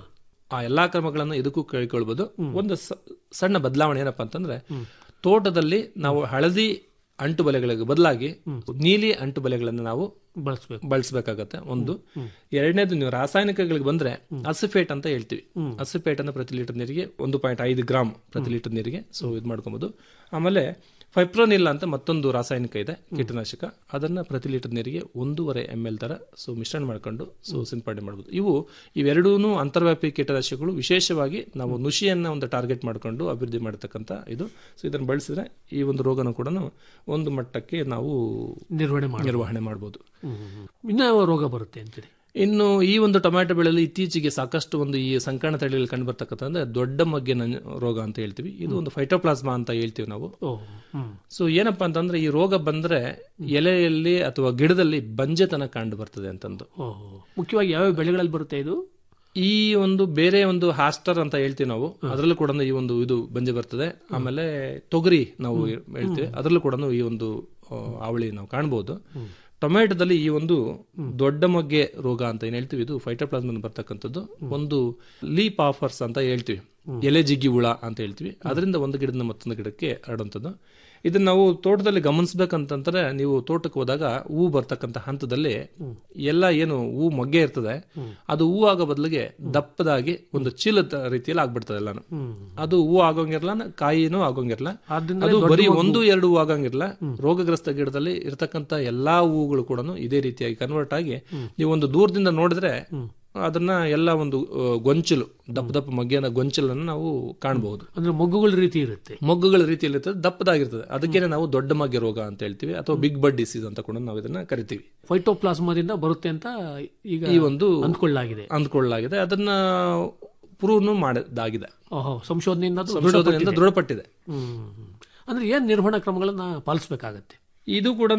ಆ ಎಲ್ಲಾ ಕ್ರಮಗಳನ್ನು ಇದಕ್ಕೂ ಕೈಗೊಳ್ಬೋದು ಒಂದು ಸ- ಸಣ್ಣ ಬದಲಾವಣೆ ಏನಪ್ಪಾ ಅಂತಂದ್ರೆ ತೋಟದಲ್ಲಿ ನಾವು ಹಳದಿ ಅಂಟು ಬಲೆಗಳಿಗೆ ಬದಲಾಗಿ ನೀಲಿ ಅಂಟು ಬಲೆಗಳನ್ನು ನಾವು ಬಳಸಬೇಕು ಬಳಸಬೇಕಾಗತ್ತೆ ಒಂದು ಎರಡನೇದು ನೀವು ರಾಸಾಯನಿಕಗಳಿಗೆ ಬಂದ್ರೆ ಅಸಿಫೇಟ್ ಅಂತ ಹೇಳ್ತೀವಿ ಅಸಿಫೇಟ್ ಅನ್ನು ಪ್ರತಿ ಲೀಟರ್ ನೀರಿಗೆ ಒಂದು ಪಾಯಿಂಟ್ ಐದು ಗ್ರಾಮ್ ಪ್ರತಿ ಲೀಟರ್ ನೀರಿಗೆ ಸೊ ಇದು ಮಾಡ್ಕೊಬಹುದು ಆಮೇಲೆ ಫೈಪ್ರೋನಿಲ್ ಅಂತ ಮತ್ತೊಂದು ರಾಸಾಯನಿಕ ಇದೆ ಕೀಟನಾಶಕ ಅದನ್ನ ಪ್ರತಿ ಲೀಟರ್ ನೀರಿಗೆ ಒಂದೂವರೆ ಎಮ್ ಎಲ್ ತರ ಸೊ ಮಿಶ್ರಣ ಮಾಡ್ಕೊಂಡು ಸೊ ಸಿಂಪಡಣೆ ಮಾಡಬಹುದು ಇವು ಇವೆರಡೂ ಅಂತರ್ವ್ಯಾಪಿ ಕೀಟನಾಶಕಗಳು ವಿಶೇಷವಾಗಿ ನಾವು ನುಷಿಯನ್ನ ಒಂದು ಟಾರ್ಗೆಟ್ ಮಾಡ್ಕೊಂಡು ಅಭಿವೃದ್ಧಿ ಮಾಡತಕ್ಕಂತ ಇದು ಸೊ ಇದನ್ನು ಬಳಸಿದ್ರೆ ಈ ಒಂದು ರೋಗನ ಕೂಡ ಒಂದು ಮಟ್ಟಕ್ಕೆ ನಾವು ನಿರ್ವಹಣೆ ಮಾಡ್ಬೋದು. ನಿರ್ವಹಣೆ ಮಾಡಬಹುದು ಇನ್ಯಾವ ರೋಗ ಬರುತ್ತೆ ಅಂತೀರಿ ಇನ್ನು ಈ ಒಂದು ಟೊಮ್ಯಾಟೊ ಬೆಳೆಯಲ್ಲಿ ಇತ್ತೀಚೆಗೆ ಸಾಕಷ್ಟು ಒಂದು ಈ ಸಂಕರಣ ತಳಿಗಳಲ್ಲಿ ಕಂಡು ಬರ್ತಕ್ಕಂಥ ಅಂದ್ರೆ ದೊಡ್ಡ ಮಗ್ಗೆ ನಂಜ- ರೋಗ ಅಂತ ಹೇಳ್ತೀವಿ ಇದು ಒಂದು ಫೈಟೋಪ್ಲಾಸ್ಮಾ ಅಂತ ಹೇಳ್ತೀವಿ ನಾವು ಸೊ ಏನಪ್ಪಾ ಅಂತಂದ್ರೆ ಈ ರೋಗ ಬಂದ್ರೆ ಎಲೆಯಲ್ಲಿ ಅಥವಾ ಗಿಡದಲ್ಲಿ ಬಂಜೆತನ ಕಂಡು ಬರ್ತದೆ ಅಂತಂದು ಓಹೋ ಮುಖ್ಯವಾಗಿ ಯಾವ ಬೆಳೆಗಳಲ್ಲಿ ಬರುತ್ತೆ ಇದು ಈ ಒಂದು ಬೇರೆ ಒಂದು ಹಾಸ್ಟರ್ ಅಂತ ಹೇಳ್ತೀವಿ ನಾವು ಅದರಲ್ಲೂ ಕೂಡ ಈ ಒಂದು ಇದು ಬಂಜೆ ಬರ್ತದೆ ಆಮೇಲೆ ತೊಗರಿ ನಾವು ಹೇಳ್ತೀವಿ ಅದರಲ್ಲೂ ಕೂಡ ಈ ಒಂದು ಆ, ಅವಳಿ ನಾವು ಕಾಣಬಹುದು ಟೊಮೆಟೊದಲ್ಲಿ ಈ ಒಂದು ದೊಡ್ಡ ಮೊಗ್ಗೆ ರೋಗ ಅಂತ ಏನ್ ಹೇಳ್ತೀವಿ ಇದು ಫೈಟೋಪ್ಲಾಸ್ಮನ್ ಬರ್ತಕ್ಕಂಥದ್ದು ಒಂದು ಲೀಪ್ ಆಫರ್ಸ್ ಅಂತ ಹೇಳ್ತೀವಿ ಎಲೆ ಜಿಗ್ಗಿ ಹುಳ ಅಂತ ಹೇಳ್ತೀವಿ ಅದರಿಂದ ಒಂದು ಗಿಡದಿಂದ ಮತ್ತೊಂದು ಗಿಡಕ್ಕೆ ಹರಡುವಂಥದ್ದು ಇದನ್ನ ನಾವು ತೋಟದಲ್ಲಿ ಗಮನಿಸ್ಬೇಕಂತಂದ್ರೆ ನೀವು ತೋಟಕ್ಕೆ ಹೋದಾಗ ಹೂ ಬರ್ತಕ್ಕಂಥ ಹಂತದಲ್ಲಿ ಎಲ್ಲ ಏನು ಹೂ ಮೊಗ್ಗೆ ಇರ್ತದೆ ಅದು ಹೂ ಆಗೋ ಬದಲಿಗೆ ದಪ್ಪದಾಗಿ ಒಂದು ಚೀಲದ ರೀತಿಯಲ್ಲಿ ಆಗ್ಬಿಡ್ತದೆ ಎಲ್ಲಾನು ಅದು ಹೂ ಆಗೋಂಗಿರಲ್ಲ ಕಾಯಿನೂ ಆಗೋಂಗಿರಲ್ಲ ಆದ್ರಿಂದ ಅದು ದೊಡ್ಡ ಬರೀ ಮಗು. ಒಂದು ಎರಡು ಹೂ ಆಗಂಗಿರಲ್ಲ ರೋಗಗ್ರಸ್ತ ಗಿಡದಲ್ಲಿ ಇರ್ತಕ್ಕಂಥ ಎಲ್ಲಾ ಹೂಗಳು ಕೂಡ ಇದೇ ರೀತಿಯಾಗಿ ಕನ್ವರ್ಟ್ ಆಗಿ ನೀವು ಒಂದು ದೂರದಿಂದ ನೋಡಿದ್ರೆ ಅದನ್ನ ಎಲ್ಲ ಒಂದು ಆ, ಗೊಂಚಲು ದಪ್ಪ ದಪ್ಪ ಮಗ್ಗಿನ ಗೊಂಚಲನ್ನು ನಾವು ಕಾಣಬಹುದು ಅಂದ್ರೆ ಮೊಗ್ಗುಗಳ ರೀತಿ ಇರುತ್ತೆ ಮೊಗ್ಗುಗಳ ರೀತಿಯಲ್ಲಿ ಇರ್ತದೆ ದಪ್ಪದಾಗಿರ್ತದೆ ಅದಕ್ಕೇನೆ ನಾವು ದೊಡ್ಡ ಮಗ್ಗೆ ರೋಗ ಅಂತ ಹೇಳ್ತೀವಿ ಅಥವಾ ಬಿಗ್ ಬಡ್ ಡಿಸೀಸ್ ಅಂತ ಕೂಡ ನಾವು ಇದನ್ನ ಕರಿತೀವಿ ಫೈಟೋಪ್ಲಾಸ್ಮಾದಿಂದ ಬರುತ್ತೆ ಅಂತ ಈಗ ಈ ಒಂದು ಅಂದ್ಕೊಳ್ಳಲಾಗಿದೆ ಅಂದ್ಕೊಳ್ಳಲಾಗಿದೆ ಅದನ್ನ ಪ್ರೂವ್ನು ಮಾಡದಾಗಿದೆ ಓಹೋ ಸಂಶೋಧನೆಯಿಂದ ಅದು ಸಂಶೋಧನೆಯಿಂದ ದೃಢಪಟ್ಟಿದೆ. ದೃಢಪಟ್ಟಿದೆ ಹ್ಮ್. ಅಂದ್ರೆ ಏನ್ ನಿರ್ವಹಣಾ ಕ್ರಮಗಳನ್ನ ಪಾಲಿಸಬೇಕಾಗತ್ತೆ ಇದು ಕೂಡ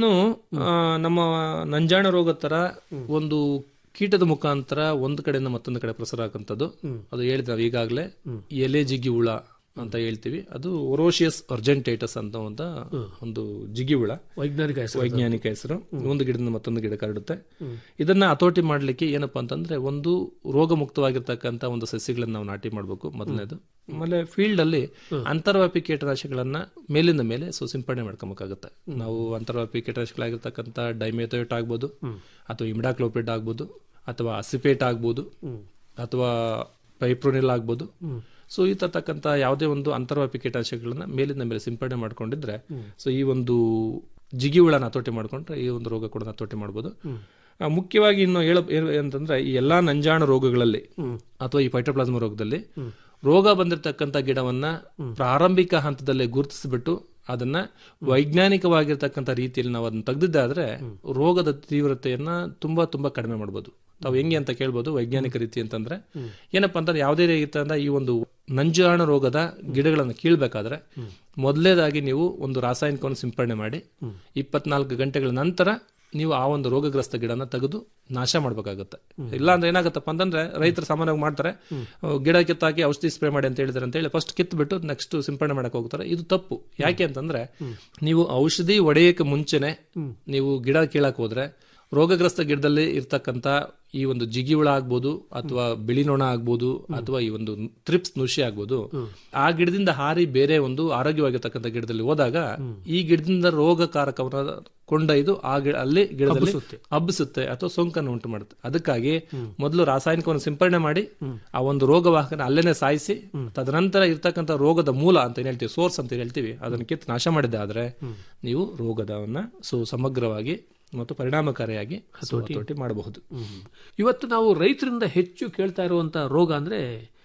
ನಮ್ಮ ನಂಜಾಣ ರೋಗದ ತರ ಒಂದು ಕೀಟದ ಮುಖಾಂತರ ಒಂದು ಕಡೆಯಿಂದ ಮತ್ತೊಂದು ಕಡೆ ಪ್ರಸಾರ ಆಗಂತದ್ದು ಅದು ಹೇಳಿದ ನಾವು ಈಗಾಗಲೇ ಎಲೆ ಜಿಗಿ ಹುಳ ಅಂತ ಹೇಳ್ತೀವಿ ಅದು ಒರೋಷಿಯಸ್ ಅರ್ಜೆಂಟೇಟಸ್ ಅಂತ ಒಂದು ಒಂದು ಜಿಗಿ ಹುಳ ವೈಜ್ಞಾನಿಕ ಹೆಸರು ವೈಜ್ಞಾನಿಕ ಹೆಸರು ಒಂದು ಗಿಡದಿಂದ ಮತ್ತೊಂದು ಗಿಡ ಹರಡುತ್ತೆ ಇದನ್ನ ಹತೋಟಿ ಮಾಡ್ಲಿಕ್ಕೆ ಏನಪ್ಪಾ ಅಂತಂದ್ರೆ ಒಂದು ರೋಗ ಮುಕ್ತವಾಗಿರ್ತಕ್ಕಂಥ ಒಂದು ಸಸ್ಯಗಳನ್ನ ನಾವು ನಾಟಿ ಮಾಡಬೇಕು ಮೊದಲನೇದು ಆಮೇಲೆ ಫೀಲ್ಡ್ ಅಲ್ಲಿ ಅಂತರ್ವ್ಯಾಪಿ ಕೀಟನಾಶಕಗಳನ್ನ ಮೇಲಿಂದ ಮೇಲೆ ಸೊ ಸಿಂಪಡಣೆ ಮಾಡ್ಕೊಬೇಕಾಗುತ್ತೆ ನಾವು ಅಂತರ್ವ್ಯಾಪಿ ಕೀಟನಾಶಕಗಳಾಗಿರ್ತಕ್ಕಂಥ ಡೈಮೇಥೋಯೇಟ್ ಆಗ್ಬೋದು ಅಥವಾ ಇಮಿಡಾಕ್ಲೋಪಿಡ್ ಆಗ್ಬೋದು ಅಥವಾ ಅಸಿಪೇಟ್ ಆಗ್ಬೋದು ಅಥವಾ ಪೈಪ್ರೋನಿಲ್ ಆಗ್ಬೋದು ಸೊ ಈ ತರ್ತಕ್ಕಂಥ ಯಾವುದೇ ಒಂದು ಅಂತರ್ವ್ಯಾಪಿ ಕೀಟನಾಶಕಗಳನ್ನ ಮೇಲಿಂದ ಮೇಲೆ ಸಿಂಪಡಣೆ ಮಾಡ್ಕೊಂಡಿದ್ರೆ ಸೊ ಈ ಒಂದು ಜಿಗಿ ಹುಳನ ಹತೋಟಿ ಮಾಡ್ಕೊಂಡ್ರೆ ಈ ಒಂದು ರೋಗ ಕೂಡ ಹತೋಟಿ ಮಾಡ್ಬೋದು ಆ, ಮುಖ್ಯವಾಗಿ ಇನ್ನು ಹೇಳ ಏನು ಅಂತಂದ್ರೆ ಈ ಎಲ್ಲಾ ನಂಜಾಣ ರೋಗಗಳಲ್ಲಿ ಅಥವಾ ಈ ಫೈಟೋಪ್ಲಾಸ್ಮ ರೋಗದಲ್ಲಿ ರೋಗ ಬಂದಿರತಕ್ಕಂಥ ಗಿಡವನ್ನ ಪ್ರಾರಂಭಿಕ ಹಂತದಲ್ಲೇ ಗುರುತಿಸಿಬಿಟ್ಟು ಅದನ್ನ ವೈಜ್ಞಾನಿಕವಾಗಿರ್ತಕ್ಕಂಥ ರೀತಿಯಲ್ಲಿ ನಾವು ಅದನ್ನ ತೆಗೆದಿದ್ದಾದ್ರೆ ರೋಗದ ತೀವ್ರತೆಯನ್ನ ತುಂಬಾ ತುಂಬಾ ಕಡಿಮೆ ಮಾಡ್ಬೋದು ತಾವು ಹೆಂಗೆ ಅಂತ ಕೇಳ್ಬೋದು ವೈಜ್ಞಾನಿಕ ರೀತಿ ಅಂತಂದ್ರೆ ಏನಪ್ಪಾ ಅಂತಂದ್ರೆ ಯಾವುದೇ ರೀತಿಯಿಂದ ಈ ಒಂದು ನಂಜಾಣ ರೋಗದ ಗಿಡಗಳನ್ನು ಕೀಳ್ಬೇಕಾದ್ರೆ ಮೊದಲೇದಾಗಿ ನೀವು ಒಂದು ರಾಸಾಯನಿಕವನ್ನು ಸಿಂಪಡಣೆ ಮಾಡಿ ಇಪ್ಪತ್ನಾಲ್ಕು ಗಂಟೆಗಳ ನಂತರ ನೀವು ಆ ಒಂದು ರೋಗಗ್ರಸ್ತ ಗಿಡನ ತೆಗೆದು ನಾಶ ಮಾಡ್ಬೇಕಾಗತ್ತೆ ಇಲ್ಲ ಅಂದ್ರೆ ಏನಾಗತ್ತಪ್ಪ ಅಂತಂದ್ರೆ ರೈತರು ಸಾಮಾನ್ಯವಾಗಿ ಮಾಡ್ತಾರೆ ಅಹ್, ಗಿಡ ಕಿತ್ತಾಕಿ ಔಷಧಿ ಸ್ಪ್ರೇ ಮಾಡಿ ಅಂತ ಹೇಳಿದಾರೆ ಅಂತ ಹೇಳಿ ಫಸ್ಟ್ ಕಿತ್ತು ಬಿಟ್ಟು ನೆಕ್ಸ್ಟ್ ಸಿಂಪಡಣೆ ಮಾಡಕ್ ಹೋಗ್ತಾರೆ ಇದು ತಪ್ಪು ಯಾಕೆ ಅಂತಂದ್ರೆ ನೀವು ಔಷಧಿ ಒಡೆಯಕ್ಕೆ ಮುಂಚೆನೆ ನೀವು ಗಿಡ ಕೀಳಕ್ ಹೋದ್ರೆ ರೋಗಗ್ರಸ್ತ ಗಿಡದಲ್ಲಿ ಇರ್ತಕ್ಕಂಥ ಈ ಒಂದು ಜಿಗಿ ಹುಳ ಆಗ್ಬೋದು ಅಥವಾ ಬಿಳಿ ನೊಣ ಆಗ್ಬೋದು ಅಥವಾ ಈ ಒಂದು ತ್ರಿಪ್ಸ್ ನುಷಿ ಆಗ್ಬೋದು ಆ ಗಿಡದಿಂದ ಹಾರಿ ಬೇರೆ ಒಂದು ಆರೋಗ್ಯವಾಗಿರ್ತಕ್ಕಂಥ ಗಿಡದಲ್ಲಿ ಹೋದಾಗ ಈ ಗಿಡದಿಂದ ರೋಗಕಾರಕವನ್ನ ಕೊಂಡೊಯ್ದು ಆ ಗಿಡ ಅಲ್ಲಿ ಗಿಡದಲ್ಲಿ ಹಬ್ಬಿಸುತ್ತೆ. ಹಬ್ಬಿಸುತ್ತೆ ಅಥವಾ ಸೋಂಕನ್ನು ಉಂಟು ಮಾಡುತ್ತೆ ಅದಕ್ಕಾಗಿ ಮೊದಲು ರಾಸಾಯನಿಕವನ್ನು ಸಿಂಪಡಣೆ ಮಾಡಿ ಆ ಒಂದು ರೋಗವಾಹಕನ ಅಲ್ಲೇನೆ ಸಾಯಿಸಿ ತದನಂತರ ಇರ್ತಕ್ಕಂಥ ರೋಗದ ಮೂಲ ಅಂತ ಏನ್ ಹೇಳ್ತೀವಿ ಸೋರ್ಸ್ ಅಂತ ಏನ್ ಹೇಳ್ತೀವಿ ಅದನ್ನ ಕಿತ್ತು ನಾಶ ಮಾಡಿದೆ ಆದ್ರೆ ನೀವು ರೋಗದವನ್ನ ಸೊ ಸಮಗ್ರವಾಗಿ ಮತ್ತು ಪರಿಣಾಮಕಾರಿಯಾಗಿ ಸೊ ಹತೋಟಿ ಮಾಡಬಹುದು ಇವತ್ತು ನಾವು ರೈತರಿಂದ ಹೆಚ್ಚು ಕೇಳ್ತಾ ಇರುವಂತ ರೋಗ ಅಂದ್ರೆ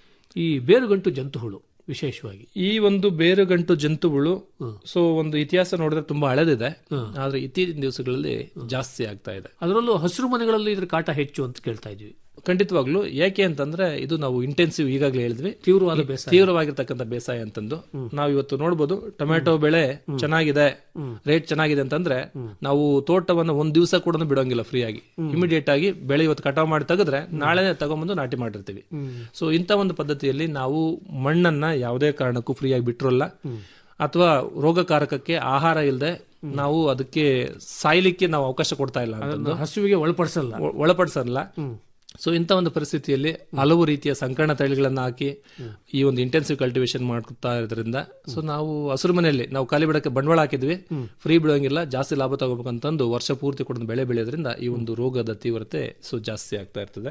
ಈ ಬೇರುಗಂಟು ಜಂತುಹುಳು ವಿಶೇಷವಾಗಿ ಈ ಒಂದು ಬೇರುಗಂಟು ಜಂತುಗಳು ಸೊ ಒಂದು ಇತಿಹಾಸ ನೋಡಿದ್ರೆ ತುಂಬಾ ಹಳೆದಿದೆ ಆದ್ರೆ ಇತ್ತೀಚಿನ ದಿವಸಗಳಲ್ಲಿ ಜಾಸ್ತಿ ಆಗ್ತಾ ಇದೆ ಅದರಲ್ಲೂ ಹಸಿರು ಮನೆಗಳಲ್ಲಿ ಇದ್ರ ಕಾಟ ಹೆಚ್ಚು ಅಂತ ಕೇಳ್ತಾ ಇದೀವಿ ಖಂಡಿತವಾಗ್ಲು ಯಾಕೆ ಅಂತಂದ್ರೆ ಇದು ನಾವು ಇಂಟೆನ್ಸಿವ್ ಈಗಾಗಲೇ ಹೇಳಿದ್ವಿ ತೀವ್ರವಾದ ಈ ಬೇಸಾಯ. ತೀವ್ರವಾಗಿರ್ತಕ್ಕಂಥ ಬೇಸಾಯ ಅಂತಂದು ನಾವು ಇವತ್ತು ನೋಡ್ಬೋದು ಟೊಮ್ಯಾಟೊ ಬೆಳೆ ಚೆನ್ನಾಗಿದೆ ರೇಟ್ ಚೆನ್ನಾಗಿದೆ ಅಂತಂದ್ರೆ ನಾವು ತೋಟವನ್ನು ಒಂದ್ ದಿವಸ ಕೂಡ ಬಿಡೋಂಗಿಲ್ಲ ಫ್ರೀ ಆಗಿ ಇಮಿಡಿಯೇಟ್ ಆಗಿ ಬೆಳೆ ಇವತ್ತು ಕಟಾವ್ ಮಾಡಿ ತೆಗೆದ್ರೆ ನಾಳೆ ತಗೊಂಬಂದು ನಾಟಿ ಮಾಡಿರ್ತೀವಿ ಸೊ ಇಂಥ ಒಂದು ಪದ್ಧತಿಯಲ್ಲಿ ನಾವು ಮಣ್ಣನ್ನ ಯಾವುದೇ ಕಾರಣಕ್ಕೂ ಫ್ರೀ ಆಗಿ ಬಿಟ್ಟಿರಲ್ಲ ಅಥವಾ ರೋಗಕಾರಕಕ್ಕೆ ಆಹಾರ ಇಲ್ಲದೆ ನಾವು ಅದಕ್ಕೆ ಸಾಯ್ಲಿಕ್ಕೆ ನಾವು ಅವಕಾಶ ಕೊಡ್ತಾ ಇಲ್ಲ ಅಂತಂದು ಹಸುವಿಗೆ ಒಳಪಡಿಸಲ್ಲ ಒ- ಒಳಪಡಿಸಲ್ಲ ಸೊ ಇಂಥ ಒಂದು ಪರಿಸ್ಥಿತಿಯಲ್ಲಿ ಹಲವು ರೀತಿಯ ಸಂಕರಣ ತಳಿಗಳನ್ನ ಹಾಕಿ ಈ ಒಂದು ಇಂಟೆನ್ಸಿವ್ ಕಲ್ಟಿವೇಶನ್ ಮಾಡ್ತಾ ಇರೋದ್ರಿಂದ ಸೊ ನಾವು ಹಸಿರು ಮನೆಯಲ್ಲಿ ನಾವು ಖಾಲಿ ಬಿಡಕ್ಕೆ ಬಂಡವಾಳ ಹಾಕಿದ್ವಿ ಫ್ರೀ ಬಿಡೋಂಗಿಲ್ಲ ಜಾಸ್ತಿ ಲಾಭ ತಗೋಬೇಕಂತಂದು ವರ್ಷ ಪೂರ್ತಿ ಕೂಡ ಬೆಳೆ ಬೆಳೆಯೋದ್ರಿಂದ ಈ ಒಂದು ರೋಗದ ತೀವ್ರತೆ ಸೊ ಜಾಸ್ತಿ ಆಗ್ತಾ ಇರ್ತದೆ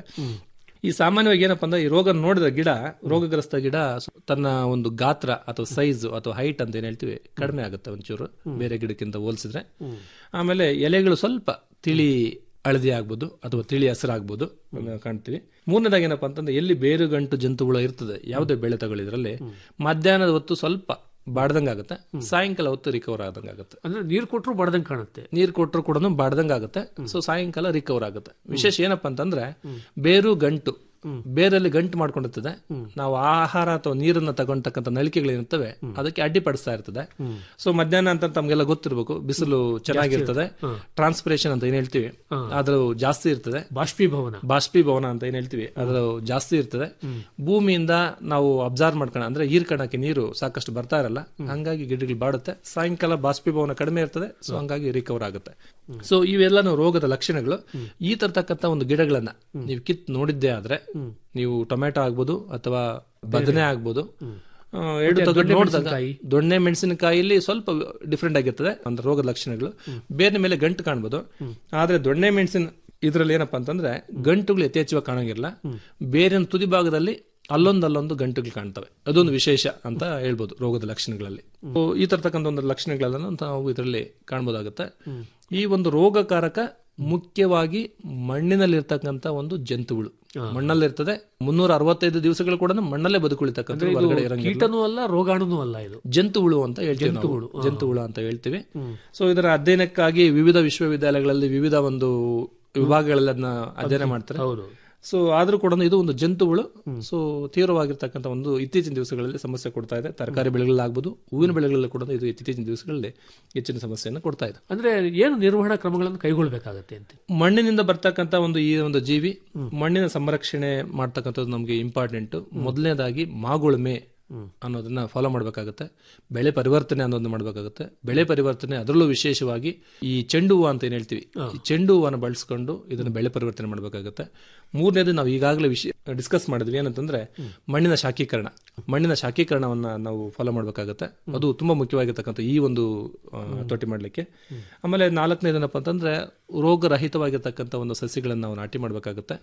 ಈ ಸಾಮಾನ್ಯವಾಗಿ ಏನಪ್ಪಾ ಅಂದ್ರೆ ಈ ರೋಗ ನೋಡಿದ ಗಿಡ ರೋಗಗ್ರಸ್ತ ಗಿಡ ತನ್ನ ಒಂದು ಗಾತ್ರ ಅಥವಾ ಸೈಜ್ ಅಥವಾ ಹೈಟ್ ಅಂತ ಏನ್ ಹೇಳ್ತೀವಿ ಕಡಿಮೆ ಆಗುತ್ತೆ ಒಂಚೂರು ಬೇರೆ ಗಿಡಕ್ಕಿಂತ ಹೋಲಿಸಿದ್ರೆ ಆಮೇಲೆ ಎಲೆಗಳು ಸ್ವಲ್ಪ ತಿಳಿ ಹಳದಿ ಆಗ್ಬೋದು ಅಥವಾ ತಿಳಿ ಹಸಿರಾಗ್ಬೋದು ಅದನ್ನ ಕಾಣ್ತೀವಿ ಮೂರನೇದಾಗಿ ಏನಪ್ಪಾ ಅಂತಂದ್ರೆ ಎಲ್ಲಿ ಬೇರು ಗಂಟು ಜಂತುಗಳು ಇರ್ತದೆ ಯಾವುದೇ ಬೆಳೆ ತಗೊಳ್ಳಿದ್ರಲ್ಲಿ ಮಧ್ಯಾಹ್ನದ ಹೊತ್ತು ಸ್ವಲ್ಪ ಬಾಡ್ದಂಗ್ ಆಗುತ್ತೆ ಸಾಯಂಕಾಲ ಹೊತ್ತು ರಿಕವರ್ ಆದಂಗೆ ಆಗುತ್ತೆ ಅಂದ್ರೆ ನೀರು ಕೊಟ್ಟರು ಬಡ್ದಂಗೆ ಕಾಣುತ್ತೆ ನೀರು ಕೊಟ್ಟರು ಕೂಡ ಬಾಡ್ದಂಗ್ ಆಗುತ್ತೆ ಸೊ ಸಾಯಂಕಾಲ ರಿಕವರ್ ಆಗುತ್ತೆ ವಿಶೇಷ ಏನಪ್ಪಾ ಅಂತಂದ್ರೆ ಬೇರು ಗಂಟು ಬೇರಲ್ಲಿ ಗಂಟು ಮಾಡ್ಕೊಂಡಿರ್ತದೆ ನಾವು ಆಹಾರ ಅಥವಾ ನೀರನ್ನ ತಗೊಂಡ್ತಕ್ಕಂಥ ನಳಿಕೆಗಳಿರ್ತವೆ ಅದಕ್ಕೆ ಅಡ್ಡಿಪಡಿಸ್ತಾ ಇರ್ತದೆ ಸೊ ಮಧ್ಯಾಹ್ನ ಅಂತ ತಮ್ಗೆಲ್ಲ ಗೊತ್ತಿರ್ಬೇಕು ಬಿಸಿಲು ಚೆನ್ನಾಗಿರ್ತದೆ ಟ್ರಾನ್ಸ್ಪಿರೇಷನ್ ಅಂತ ಏನ್ ಹೇಳ್ತೀವಿ ಅದ್ರ ಜಾಸ್ತಿ ಇರ್ತದೆ ಬಾಷ್ಪೀಭವನ ಬಾಷ್ಪೀಭವನ ಅಂತ ಏನ್ ಹೇಳ್ತೀವಿ ಅದ್ರ ಜಾಸ್ತಿ ಇರ್ತದೆ ಭೂಮಿಯಿಂದ ನಾವು ಅಬ್ಸರ್ವ್ ಮಾಡ್ಕೋಣ ಅಂದ್ರೆ ಹೀರ್ಕಣಕ್ಕೆ ನೀರು ಸಾಕಷ್ಟು ಬರ್ತಾ ಇರಲ್ಲ ಹಂಗಾಗಿ ಗಿಡಗಳು ಬಾಡುತ್ತೆ ಸಾಯಂಕಾಲ ಬಾಷ್ಪೀಭವನ ಕಡಿಮೆ ಇರ್ತದೆ ಸೊ ಹಂಗಾಗಿ ರಿಕವರ್ ಆಗುತ್ತೆ ಸೊ ಇವೆಲ್ಲನೂ ರೋಗದ ಲಕ್ಷಣಗಳು ಈ ತರತಕ್ಕಂತ ಒಂದು ಗಿಡಗಳನ್ನ ನೀವು ಕಿತ್ ನೋಡಿದ್ದೇ ಆದ್ರೆ ನೀವು ಟೊಮೆಟೊ ಆಗ್ಬೋದು ಅಥವಾ ಬದನೆ ಆಗ್ಬೋದು ಆ, ಎರಡು ಮತ್ತೆ ತೆಗೆದು ದೊಣ್ಣೆ ನೋಡಿದಾಗ ಮೆಣಸಿನಕಾಯಿ? ದೊಣ್ಣೆ ಮೆಣಸಿನಕಾಯಿಲಿ ಸ್ವಲ್ಪ ಡಿಫ್ರೆಂಟ್ ಆಗಿರ್ತದೆ ಅಂದ್ರೆ ರೋಗದ ಲಕ್ಷಣಗಳು ಬೇರೆ ಮೇಲೆ ಗಂಟು ಕಾಣ್ಬೋದು ಆದ್ರೆ ದೊಣ್ಣೆ ಮೆಣಸಿನ ಇದ್ರಲ್ಲಿ ಏನಪ್ಪಾ ಅಂತಂದ್ರೆ ಗಂಟುಗಳು ಯಥೇಚ್ಛವಾಗಿ ಕಾಣಂಗಿಲ್ಲ ಬೇರಿನ ತುದಿ ಭಾಗದಲ್ಲಿ ಅಲ್ಲೊಂದು ಅಲ್ಲೊಂದು ಗಂಟುಗಳು ಕಾಣ್ತವೆ ಅದೊಂದು ವಿಶೇಷ ಅಂತ ಹೇಳ್ಬೋದು ರೋಗದ ಲಕ್ಷಣಗಳಲ್ಲಿ So, ಈ ತರತಕ್ಕಂಥ ಒಂದು ಲಕ್ಷಣಗಳನ್ನು ನಾವು ಇದರಲ್ಲಿ ಕಾಣ್ಬೋದಾಗುತ್ತೆ ಈ ಒಂದು ರೋಗಕಾರಕ ಮುಖ್ಯವಾಗಿ ಮಣ್ಣಿನಲ್ಲಿರ್ತಕ್ಕಂಥ ಒಂದು ಜಂತುಗಳು ಮಣ್ಣಲ್ಲಿರ್ತದೆ ಮುನ್ನೂರ ಅರವತ್ತೈದು ದಿವಸಗಳು ಕೂಡ ಮಣ್ಣಲ್ಲೇ ಬದುಕುಳಿತಕ್ಕಂಥ ಅಂದ್ರೆ ಇದು ಹೊರಗಡೆ ಇರಂಗಿಲ್ಲ ಕೀಟನೂ ಅಲ್ಲ ರೋಗಾಣುನೂ ಅಲ್ಲ ಇದು ಜಂತುಹುಳು ಅಂತ ಹೇಳ್ತೀವಿ ನಾವು. ಜಂತುಹುಳು, ಹಾ. ಜಂತುಹುಳು ಅಂತ ಹೇಳ್ತೀವಿ ಸೊ ಇದರ ಅಧ್ಯಯನಕ್ಕಾಗಿ ವಿವಿಧ ವಿಶ್ವವಿದ್ಯಾಲಯಗಳಲ್ಲಿ ವಿವಿಧ ಒಂದು ವಿಭಾಗಗಳಲ್ಲಿ ಅದನ್ನ ಅಧ್ಯಯನ ಮಾಡ್ತಾರೆ ಹೌದು ಸೊ ಆದ್ರೂ ಕೂಡ ಇದು ಒಂದು ಜಂತುಹುಳು ಸೊ ತೀವ್ರವಾಗಿರ್ತಕ್ಕಂಥ ಒಂದು ಇತ್ತೀಚಿನ ದಿವಸಗಳಲ್ಲಿ ಸಮಸ್ಯೆ ಕೊಡ್ತಾ ಇದೆ ತರಕಾರಿ ಬೆಳೆಗಳಾಗ್ಬೋದು ಹೂವಿನ ಬೆಳೆಗಳಲ್ಲಿ ಕೂಡ ಇದು ಇತ್ತೀಚಿನ ದಿವಸಗಳಲ್ಲಿ ಹೆಚ್ಚಿನ ಸಮಸ್ಯೆಯನ್ನು ಕೊಡ್ತಾ ಇದೆ ಅಂದ್ರೆ ಏನು ನಿರ್ವಹಣಾ ಕ್ರಮಗಳನ್ನು ಕೈಗೊಳ್ಳಬೇಕಾಗತ್ತೆ ಅಂತ ಮಣ್ಣಿನಿಂದ ಬರ್ತಕ್ಕಂಥ ಒಂದು ಈ ಒಂದು ಜೀವಿ ಮಣ್ಣಿನ ಸಂರಕ್ಷಣೆ ಮಾಡ್ತಕ್ಕಂಥದ್ದು ನಮಗೆ ಇಂಪಾರ್ಟೆಂಟ್ ಮೊದಲನೇದಾಗಿ ಮಾಗುಳುಮೆ ಅನ್ನೋದನ್ನ ಫಾಲೋ ಮಾಡಬೇಕಾಗುತ್ತೆ ಬೆಳೆ ಪರಿವರ್ತನೆ ಅನ್ನೋದನ್ನ ಮಾಡಬೇಕಾಗುತ್ತೆ ಬೆಳೆ ಪರಿವರ್ತನೆ ಅದರಲ್ಲೂ ವಿಶೇಷವಾಗಿ ಈ ಚೆಂಡು ಹೂವು ಅಂತ ಏನ್ ಹೇಳ್ತೀವಿ ಈ ಚೆಂಡು ಹೂವನ್ನ ಬಳಸ್ಕೊಂಡು ಇದನ್ನ ಬೆಳೆ ಪರಿವರ್ತನೆ ಮಾಡಬೇಕಾಗುತ್ತೆ ಮೂರನೇದು ನಾವು ಈಗಾಗಲೇ ವಿಷಯ ಡಿಸ್ಕಸ್ ಮಾಡಿದ್ವಿ ಏನಂತಂದ್ರೆ ಮಣ್ಣಿನ ಶಾಖೀಕರಣ ಮಣ್ಣಿನ ಶಾಖೀಕರಣವನ್ನ ನಾವು ಫಾಲೋ ಮಾಡಬೇಕಾಗುತ್ತೆ ಅದು ತುಂಬಾ ಮುಖ್ಯವಾಗಿರ್ತಕ್ಕಂಥ ಈ ಒಂದು ಆ, ಹತೋಟಿ ಮಾಡಲಿಕ್ಕೆ ಆಮೇಲೆ ನಾಲ್ಕನೇದೇನಪ್ಪ ಅಂತಂದ್ರೆ ರೋಗರಹಿತವಾಗಿರ್ತಕ್ಕಂಥ ಒಂದು ಸಸ್ಯಗಳನ್ನು ನಾವು ನಾಟಿ ಮಾಡಬೇಕಾಗುತ್ತೆ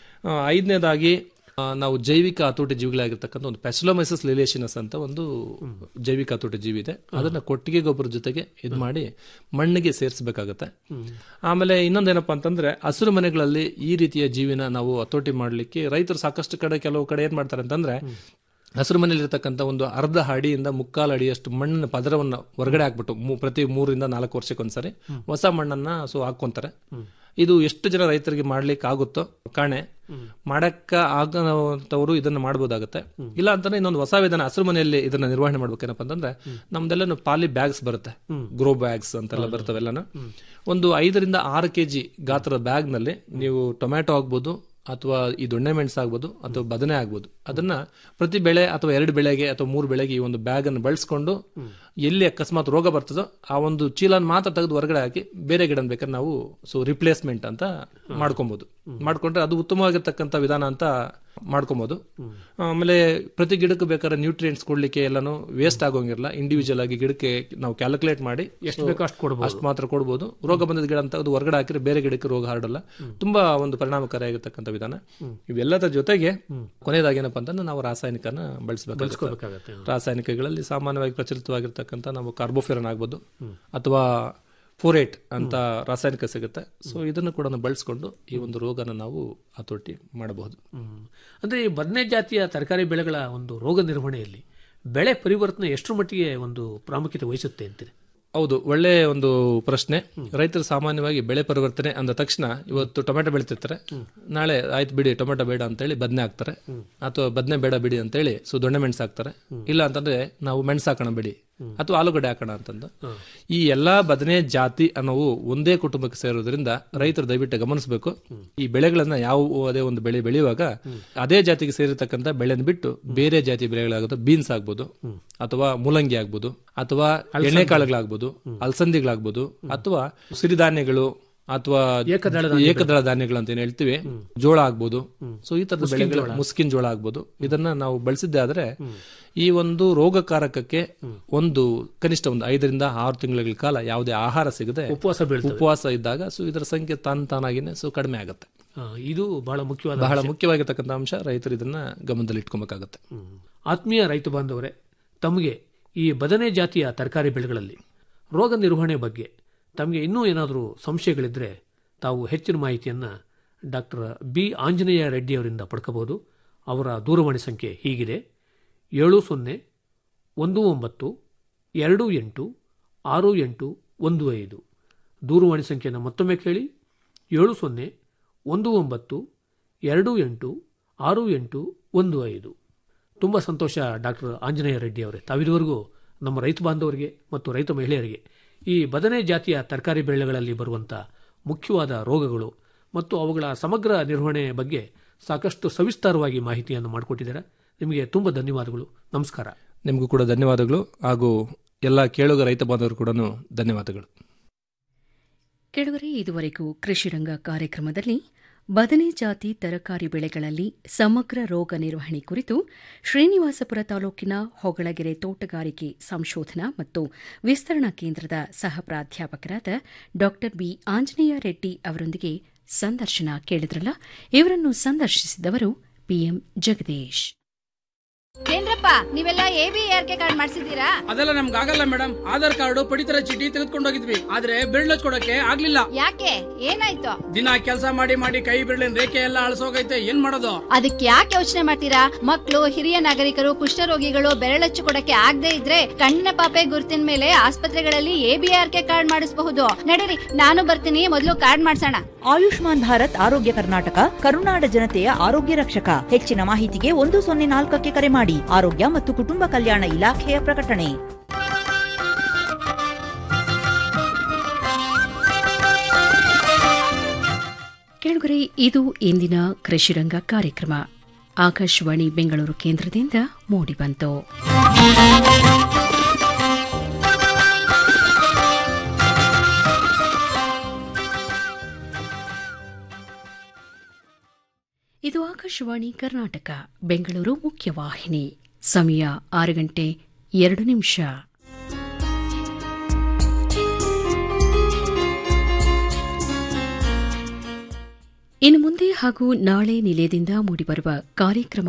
ಐದನೇದಾಗಿ ಆ, ನಾವು ಜೈವಿಕ ಹತೋಟಿ ಜೀವಿಗಳಾಗಿರ್ತಕ್ಕಂಥ ಒಂದು ಪ್ಯಾಸಿಲೋಮೈಸಸ್ ಲಿಲೇಷನಸ್ ಅಂತ ಒಂದು ಜೈವಿಕ ಹತೋಟಿ ಜೀವಿ ಇದೆ ಅದನ್ನ ಕೊಟ್ಟಿಗೆ ಗೊಬ್ಬರದ ಜೊತೆಗೆ ಇದು ಮಾಡಿ ಮಣ್ಣಿಗೆ ಸೇರಿಸಬೇಕಾಗತ್ತೆ ಆಮೇಲೆ ಇನ್ನೊಂದೇನಪ್ಪ ಅಂತಂದ್ರೆ ಹಸಿರು ಮನೆಗಳಲ್ಲಿ ಈ ರೀತಿಯ ಜೀವಿನ ನಾವು ಹತೋಟಿ ಮಾಡಲಿಕ್ಕೆ ರೈತರು ಸಾಕಷ್ಟು ಕಡೆ ಕೆಲವು ಕಡೆ ಏನ್ ಮಾಡ್ತಾರೆ ಅಂತಂದ್ರೆ ಹಸಿರು ಮನೇಲಿ ಇರತಕ್ಕಂಥ ಒಂದು ಅರ್ಧ ಅಡಿಯಿಂದ ಮುಕ್ಕಾಲು ಅಡಿಯಷ್ಟು ಮಣ್ಣಿನ ಪದರವನ್ನ ಹೊರಗಡೆ ಹಾಕ್ಬಿಟ್ಟು ಮೂ- ಪ್ರತಿ ಮೂರರಿಂದ ನಾಲ್ಕು ವರ್ಷಕ್ಕೊಂದ್ಸರಿ ಹೊಸ ಮಣ್ಣನ್ನ ಸೊ ಹಾಕೊಂತಾರೆ ಇದು ಎಷ್ಟು ಜನ ರೈತರಿಗೆ ಮಾಡ್ಲಿಕ್ಕೆ ಆಗುತ್ತೋ ಕಾಣೆ ಮಾಡಕ್ಕ ಆಗಂತವರು ಇದನ್ನ ಮಾಡಬಹುದಾಗುತ್ತೆ ಇಲ್ಲ ಅಂತಂದ್ರೆ ಇನ್ನೊಂದು ಹೊಸ ವಿಧಾನ ಹಸಿರು ಮನೆಯಲ್ಲಿ ಇದನ್ನ ನಿರ್ವಹಣೆ ಮಾಡ್ಬೇಕೇನಪ್ಪ ಅಂತಂದ್ರೆ ನಮ್ದೆಲ್ಲ ಪಾಲಿ ಬ್ಯಾಗ್ಸ್ ಬರುತ್ತೆ ಗ್ರೋ ಬ್ಯಾಗ್ಸ್ ಅಂತೆಲ್ಲ ಬರ್ತವೆಲ್ಲನ ಒಂದು ಐದರಿಂದ ಆರು ಕೆಜಿ ಗಾತ್ರದ ಬ್ಯಾಗ್ ನಲ್ಲಿ ನೀವು ಟೊಮ್ಯಾಟೊ ಆಗ್ಬೋದು ಅಥವಾ ಈ ದೊಣ್ಣೆ ಮೆಣಸು ಆಗ್ಬೋದು ಅಥವಾ ಬದನೆ ಆಗ್ಬೋದು ಅದನ್ನ ಪ್ರತಿ ಬೆಳೆ ಅಥವಾ ಎರಡು ಬೆಳೆಗೆ ಅಥವಾ ಮೂರು ಬೆಳೆಗೆ ಈ ಒಂದು ಬ್ಯಾಗ್ ಅನ್ನು ಬಳಸ್ಕೊಂಡು ಎಲ್ಲಿ ಅಕಸ್ಮಾತ್ ರೋಗ ಬರ್ತದೋ ಆ ಒಂದು ಚೀಲನ್ ಮಾತ್ರ ತೆಗೆದು ಹೊರಗಡೆ ಹಾಕಿ ಬೇರೆ ಗಿಡ ಬೇಕಾದ್ರೆ ನಾವು ಸೊ ರಿಪ್ಲೇಸ್ಮೆಂಟ್ ಅಂತ ಮಾಡ್ಕೊಬಹುದು ಮಾಡ್ಕೊಂಡ್ರೆ ಅದು ಉತ್ತಮವಾಗಿರ್ತಕ್ಕಂಥ ವಿಧಾನ ಅಂತ ಮಾಡ್ಕೊಬಹುದು ಆಮೇಲೆ ಪ್ರತಿ ಗಿಡಕ್ಕೆ ಬೇಕಾದ್ರೆ ನ್ಯೂಟ್ರಿಯೆಂಟ್ಸ್ ಕೊಡ್ಲಿಕ್ಕೆ ಎಲ್ಲಾನು ವೇಸ್ಟ್ ಆಗೋಂಗಿರಲ್ಲ ಇಂಡಿವಿಜುವಲ್ ಆಗಿ ಗಿಡಕ್ಕೆ ನಾವು ಕ್ಯಾಲ್ಕುಲೇಟ್ ಮಾಡಿ ಎಷ್ಟು ಬೇಕೋ ಅಷ್ಟು ಕೊಡ್ಬೋದು. ಅಷ್ಟು ಮಾತ್ರ ಕೊಡ್ಬೋದು ರೋಗ ಬಂದಿದ್ದ ಗಿಡ ಅಂತ ಅದು ಹೊರಗಡೆ ಹಾಕಿದ್ರೆ ಬೇರೆ ಗಿಡಕ್ಕೆ ರೋಗ ಹರಡಲ್ಲ ತುಂಬಾ ಒಂದು ಪರಿಣಾಮಕಾರಿಯಾಗಿರ್ತಕ್ಕಂಥ ವಿಧಾನ ಇವೆಲ್ಲದರ ಜೊತೆಗೆ ಕೊನೆಯದಾಗಿ ಏನಪ್ಪಾ ಅಂತಂದ್ರೆ ನಾವು ರಾಸಾಯನಿಕನ ಬಳಸಬೇಕಾಗುತ್ತೆ ಬಳಸ್ಕೋಬೇಕಾಗತ್ತೆ. ರಾಸಾಯನಿಕಗಳಲ್ಲಿ ಸಾಮಾನ್ಯವಾಗಿ ಪ್ರಚಲಿತವಾಗಿರ್ತಕ್ಕಂಥ ನಾವು ಕಾರ್ಬೋಫೆರನ್ ಆಗ್ಬೋದು ಅಥವಾ ಫೋರೇಟ್ ಅಂತ ರಾಸಾಯನಿಕ ಸಿಗುತ್ತೆ ಸೊ ಇದನ್ನು ಕೂಡ ಬಳಸ್ಕೊಂಡು ಈ ಒಂದು ರೋಗನ ನಾವು ಹತೋಟಿ ಮಾಡಬಹುದು ಹ್ಮ್. ಅಂದ್ರೆ ಈ ಬದನೆ ಜಾತಿಯ ತರಕಾರಿ ಬೆಳೆಗಳ ಒಂದು ರೋಗ ನಿರ್ವಹಣೆಯಲ್ಲಿ ಬೆಳೆ ಪರಿವರ್ತನೆ ಎಷ್ಟರ ಮಟ್ಟಿಗೆ ಒಂದು ಪ್ರಾಮುಖ್ಯತೆ ವಹಿಸುತ್ತೆ ಅಂತೀರಿ ಹೌದು ಒಳ್ಳೆ ಒಂದು ಪ್ರಶ್ನೆ ರೈತರು ಸಾಮಾನ್ಯವಾಗಿ ಬೆಳೆ ಪರಿವರ್ತನೆ ಅಂದ ತಕ್ಷಣ ಇವತ್ತು ಟೊಮೆಟೊ ಬೆಳಿತಿರ್ತಾರೆ ನಾಳೆ ಆಯ್ತು ಬಿಡಿ ಟೊಮೆಟೊ ಬೇಡ ಅಂತೇಳಿ ಬದನೆ ಹಾಕ್ತಾರೆ ಅಥವಾ ಬದನೆ ಬೇಡ ಬಿಡಿ ಅಂತೇಳಿ ಸೊ ದೊಣ್ಣೆ ಮೆಣಸು ಹಾಕ್ತಾರೆ ಇಲ್ಲ ಅಂತಂದ್ರೆ ನಾವು ಮೆಣಸು ಹಾಕೋಣ ಬಿಡಿ ಅಥವಾ ಆಲೂಗಡ್ಡೆ ಹಾಕೋಣ ಅಂತಂದು ಈ ಎಲ್ಲಾ ಬದನೆ ಜಾತಿ ಅನ್ನೋವು ಒಂದೇ ಕುಟುಂಬಕ್ಕೆ ಸೇರೋದ್ರಿಂದ ರೈತರು ದಯವಿಟ್ಟು ಗಮನಿಸಬೇಕು ಈ ಬೆಳೆಗಳನ್ನ ಯಾವ ಅದೇ ಒಂದು ಬೆಳೆ ಬೆಳೆಯುವಾಗ ಅದೇ ಜಾತಿಗೆ ಸೇರಿರ್ತಕ್ಕಂಥ ಬೆಳೆನ ಬಿಟ್ಟು ಬೇರೆ ಜಾತಿ ಬೆಳೆಗಳಾಗುತ್ತೆ ಬೀನ್ಸ್ ಆಗ್ಬೋದು ಅಥವಾ ಮೂಲಂಗಿ ಆಗ್ಬೋದು ಅಥವಾ ಎಣ್ಣೆಕಾಳುಗಳಾಗ್ಬೋದು ಅಲಸಂದಿಗಳಾಗ್ಬೋದು ಅಥವಾ ಸಿರಿಧಾನ್ಯಗಳು ಅಥವಾ ಏಕದಳ ಧಾನ್ಯಗಳು. ಏಕದಳ ಧಾನ್ಯಗಳು ಅಂತ ಏನ್ ಹೇಳ್ತೀವಿ ಜೋಳ ಆಗ್ಬೋದು ಸೊ ಈ ತರದ ಮುಸ್ಕಿನ್ ಬೆಳೆಗಳು ಜೋಳ. ಮುಸ್ಕಿನ್ ಜೋಳ ಆಗ್ಬೋದು ಇದನ್ನ ನಾವು ಬಳಸಿದ್ದೆ ಆದ್ರೆ ಈ ಒಂದು ರೋಗಕಾರಕಕ್ಕೆ ಒಂದು ಕನಿಷ್ಠ ಒಂದು ಐದರಿಂದ ಆರು ತಿಂಗಳ ಕಾಲ ಯಾವುದೇ ಆಹಾರ ಸಿಗದೆ ಉಪವಾಸ ಬೀಳ್ತವೆ. ಉಪವಾಸ ಇದ್ದಾಗ ಸೊ ಇದರ ಸಂಖ್ಯೆ ತಾನ್ ತಾನಾಗಿನೇ ಸೊ ಕಡಿಮೆ ಆಗುತ್ತೆ ಆ, ಇದು ಬಹಳ ಮುಖ್ಯವಾದ ಬಹಳ ಅಂಶ. ಮುಖ್ಯವಾಗಿರ್ತಕ್ಕಂಥ ಅಂಶ ರೈತರು ಇದನ್ನ ಗಮನದಲ್ಲಿ ಇಟ್ಕೊಬೇಕಾಗತ್ತೆ ಆತ್ಮೀಯ ರೈತ ಬಾಂಧವರೇ ತಮಗೆ ಈ ಬದನೆ ಜಾತಿಯ ತರಕಾರಿ ಬೆಳೆಗಳಲ್ಲಿ ರೋಗ ನಿರ್ವಹಣೆ ಬಗ್ಗೆ ತಮಗೆ ಇನ್ನೂ ಏನಾದರೂ ಸಂಶಯಗಳಿದ್ದರೆ ತಾವು ಹೆಚ್ಚಿನ ಮಾಹಿತಿಯನ್ನು ಡಾಕ್ಟರ್ ಬಿ ಆಂಜನೇಯ ರೆಡ್ಡಿ ಅವರಿಂದ ಪಡ್ಕೋಬಹುದು ಅವರ ದೂರವಾಣಿ ಸಂಖ್ಯೆ ಹೀಗಿದೆ ಏಳು ಸೊನ್ನೆ ಒಂದು ಒಂಬತ್ತು ಎರಡು ಎಂಟು ಆರು ಎಂಟು ಒಂದು ಐದು ದೂರವಾಣಿ ಸಂಖ್ಯೆಯನ್ನು ಮತ್ತೊಮ್ಮೆ ಕೇಳಿ ಏಳು ಸೊನ್ನೆ ಒಂದು ಒಂಬತ್ತು ಎರಡು ಎಂಟು ಆರು ಎಂಟು ಒಂದು ಐದು ತುಂಬ ಸಂತೋಷ ಡಾಕ್ಟರ್ ಆಂಜನೇಯ ರೆಡ್ಡಿ ಅವರೇ ತಾವಿದುವರೆಗೂ ನಮ್ಮ ರೈತ ಬಾಂಧವರಿಗೆ ಮತ್ತು ರೈತ ಮಹಿಳೆಯರಿಗೆ ಈ ಬದನೆ ಜಾತಿಯ ತರಕಾರಿ ಬೆಳೆಗಳಲ್ಲಿ ಬರುವಂಥ ಮುಖ್ಯವಾದ ರೋಗಗಳು ಮತ್ತು ಅವುಗಳ ಸಮಗ್ರ ನಿರ್ವಹಣೆ ಬಗ್ಗೆ ಸಾಕಷ್ಟು ಸವಿಸ್ತಾರವಾಗಿ ಮಾಹಿತಿಯನ್ನು ಮಾಡಿಕೊಟ್ಟಿದ್ದೀರಾ ನಿಮಗೆ ತುಂಬ ಧನ್ಯವಾದಗಳು ನಮಸ್ಕಾರ ನಿಮಗೂ ಕೂಡ ಧನ್ಯವಾದಗಳು ಹಾಗೂ ಎಲ್ಲ ಕೇಳುಗ ರೈತ ಬಾಂಧವರು ಕೂಡ ಧನ್ಯವಾದಗಳು ಕೆಳಗರೆ ಇದುವರೆಗೂ ಕೃಷಿರಂಗ ಕಾರ್ಯಕ್ರಮದಲ್ಲಿ ಬದನೆ ಜಾತಿ ತರಕಾರಿ ಬೆಳೆಗಳಲ್ಲಿ ಸಮಗ್ರ ರೋಗ ನಿರ್ವಹಣೆ ಕುರಿತು ಶ್ರೀನಿವಾಸಪುರ ತಾಲೂಕಿನ ಹೊಗಳಗೆರೆ ತೋಟಗಾರಿಕೆ ಸಂಶೋಧನಾ ಮತ್ತು ವಿಸ್ತರಣಾ ಕೇಂದ್ರದ ಸಹ ಪ್ರಾಧ್ಯಾಪಕರಾದ ಡಾ ಬಿ ಆಂಜನೇಯ ರೆಡ್ಡಿ ಅವರೊಂದಿಗೆ ಸಂದರ್ಶನ ಕೇಳಿದ್ರಲ್ಲ ಇವರನ್ನು ಸಂದರ್ಶಿಸಿದವರು ಪಿಎಂ ಜಗದೀಶ್ ಏನ್ರಪ್ಪ ನೀವೆಲ್ಲ A B R K card ಮಾಡಿಸಿದ್ದೀರಾ ಅದೆಲ್ಲ ನಮ್ಗೆ ಆಗಲ್ಲ ಮೇಡಮ್ ಆಧಾರ್ ಕಾರ್ಡ್ ಪಡಿತರ ಚೀಟಿ ತೆಗೆದುಕೊಂಡೋಗಿದ್ವಿ ಆದ್ರೆ ಬಿರ್ಲ್ ಕೊಡಕ್ಕೆ ಆಗ್ಲಿಲ್ಲ ಯಾಕೆ ಏನಾಯ್ತು ದಿನ ಕೆಲಸ ಮಾಡಿ ಮಾಡಿ ಕೈ ಬಿರ್ಲಿನ ರೇಖೆ ಎಲ್ಲ ಅಳಸೋಗೈತೆ ಏನ್ ಮಾಡೋದು ಅದಕ್ಕೆ ಯಾಕೆ ಯೋಚನೆ ಮಾಡ್ತೀರಾ ಮಕ್ಕಳು ಹಿರಿಯ ನಾಗರಿಕರು ಕುಷ್ಠರೋಗಿಗಳು ಬೆರಳಚ್ಚು ಕೊಡಕ್ಕೆ ಆಗದೆ ಇದ್ರೆ ಕಣ್ಣಿನ ಪಾಪೆ ಗುರುತಿನ ಮೇಲೆ ಆಸ್ಪತ್ರೆಗಳಲ್ಲಿ A B R K card ಮಾಡಿಸಬಹುದು ನಡೀರಿ ನಾನು ಬರ್ತೀನಿ ಮೊದಲು ಕಾರ್ಡ್ ಮಾಡ್ಸೋಣ ಆಯುಷ್ಮಾನ್ ಭಾರತ್ ಆರೋಗ್ಯ ಕರ್ನಾಟಕ ಕರುನಾಡ ಜನತೆಯ ಆರೋಗ್ಯ ರಕ್ಷಕ ಹೆಚ್ಚಿನ ಮಾಹಿತಿಗೆ ಒಂದು ಸೊನ್ನೆ ನಾಲ್ಕಕ್ಕೆ ಕರೆ ಮಾಡಿ ಆರೋಗ್ಯ ಮತ್ತು ಕುಟುಂಬ ಕಲ್ಯಾಣ ಇಲಾಖೆಯ ಪ್ರಕಟಣೆ ಕೆಳಗರೆ ಇದು ಇಂದಿನ ಕೃಷಿರಂಗ ಕಾರ್ಯಕ್ರಮ ಆಕಾಶವಾಣಿ ಬೆಂಗಳೂರು ಕೇಂದ್ರದಿಂದ ಮೂಡಿಬಂತು ಇದು ಆಕಾಶವಾಣಿ ಕರ್ನಾಟಕ ಬೆಂಗಳೂರು ಮುಖ್ಯವಾಹಿನಿ ಸಮಯ ಆರು ಗಂಟೆ ಎರಡು ನಿಮಿಷ ಇನ್ನು ಮುಂದೆ ಹಾಗೂ ನಾಳೆ ನಿಲಯದಿಂದ ಮೂಡಿಬರುವ ಕಾರ್ಯಕ್ರಮ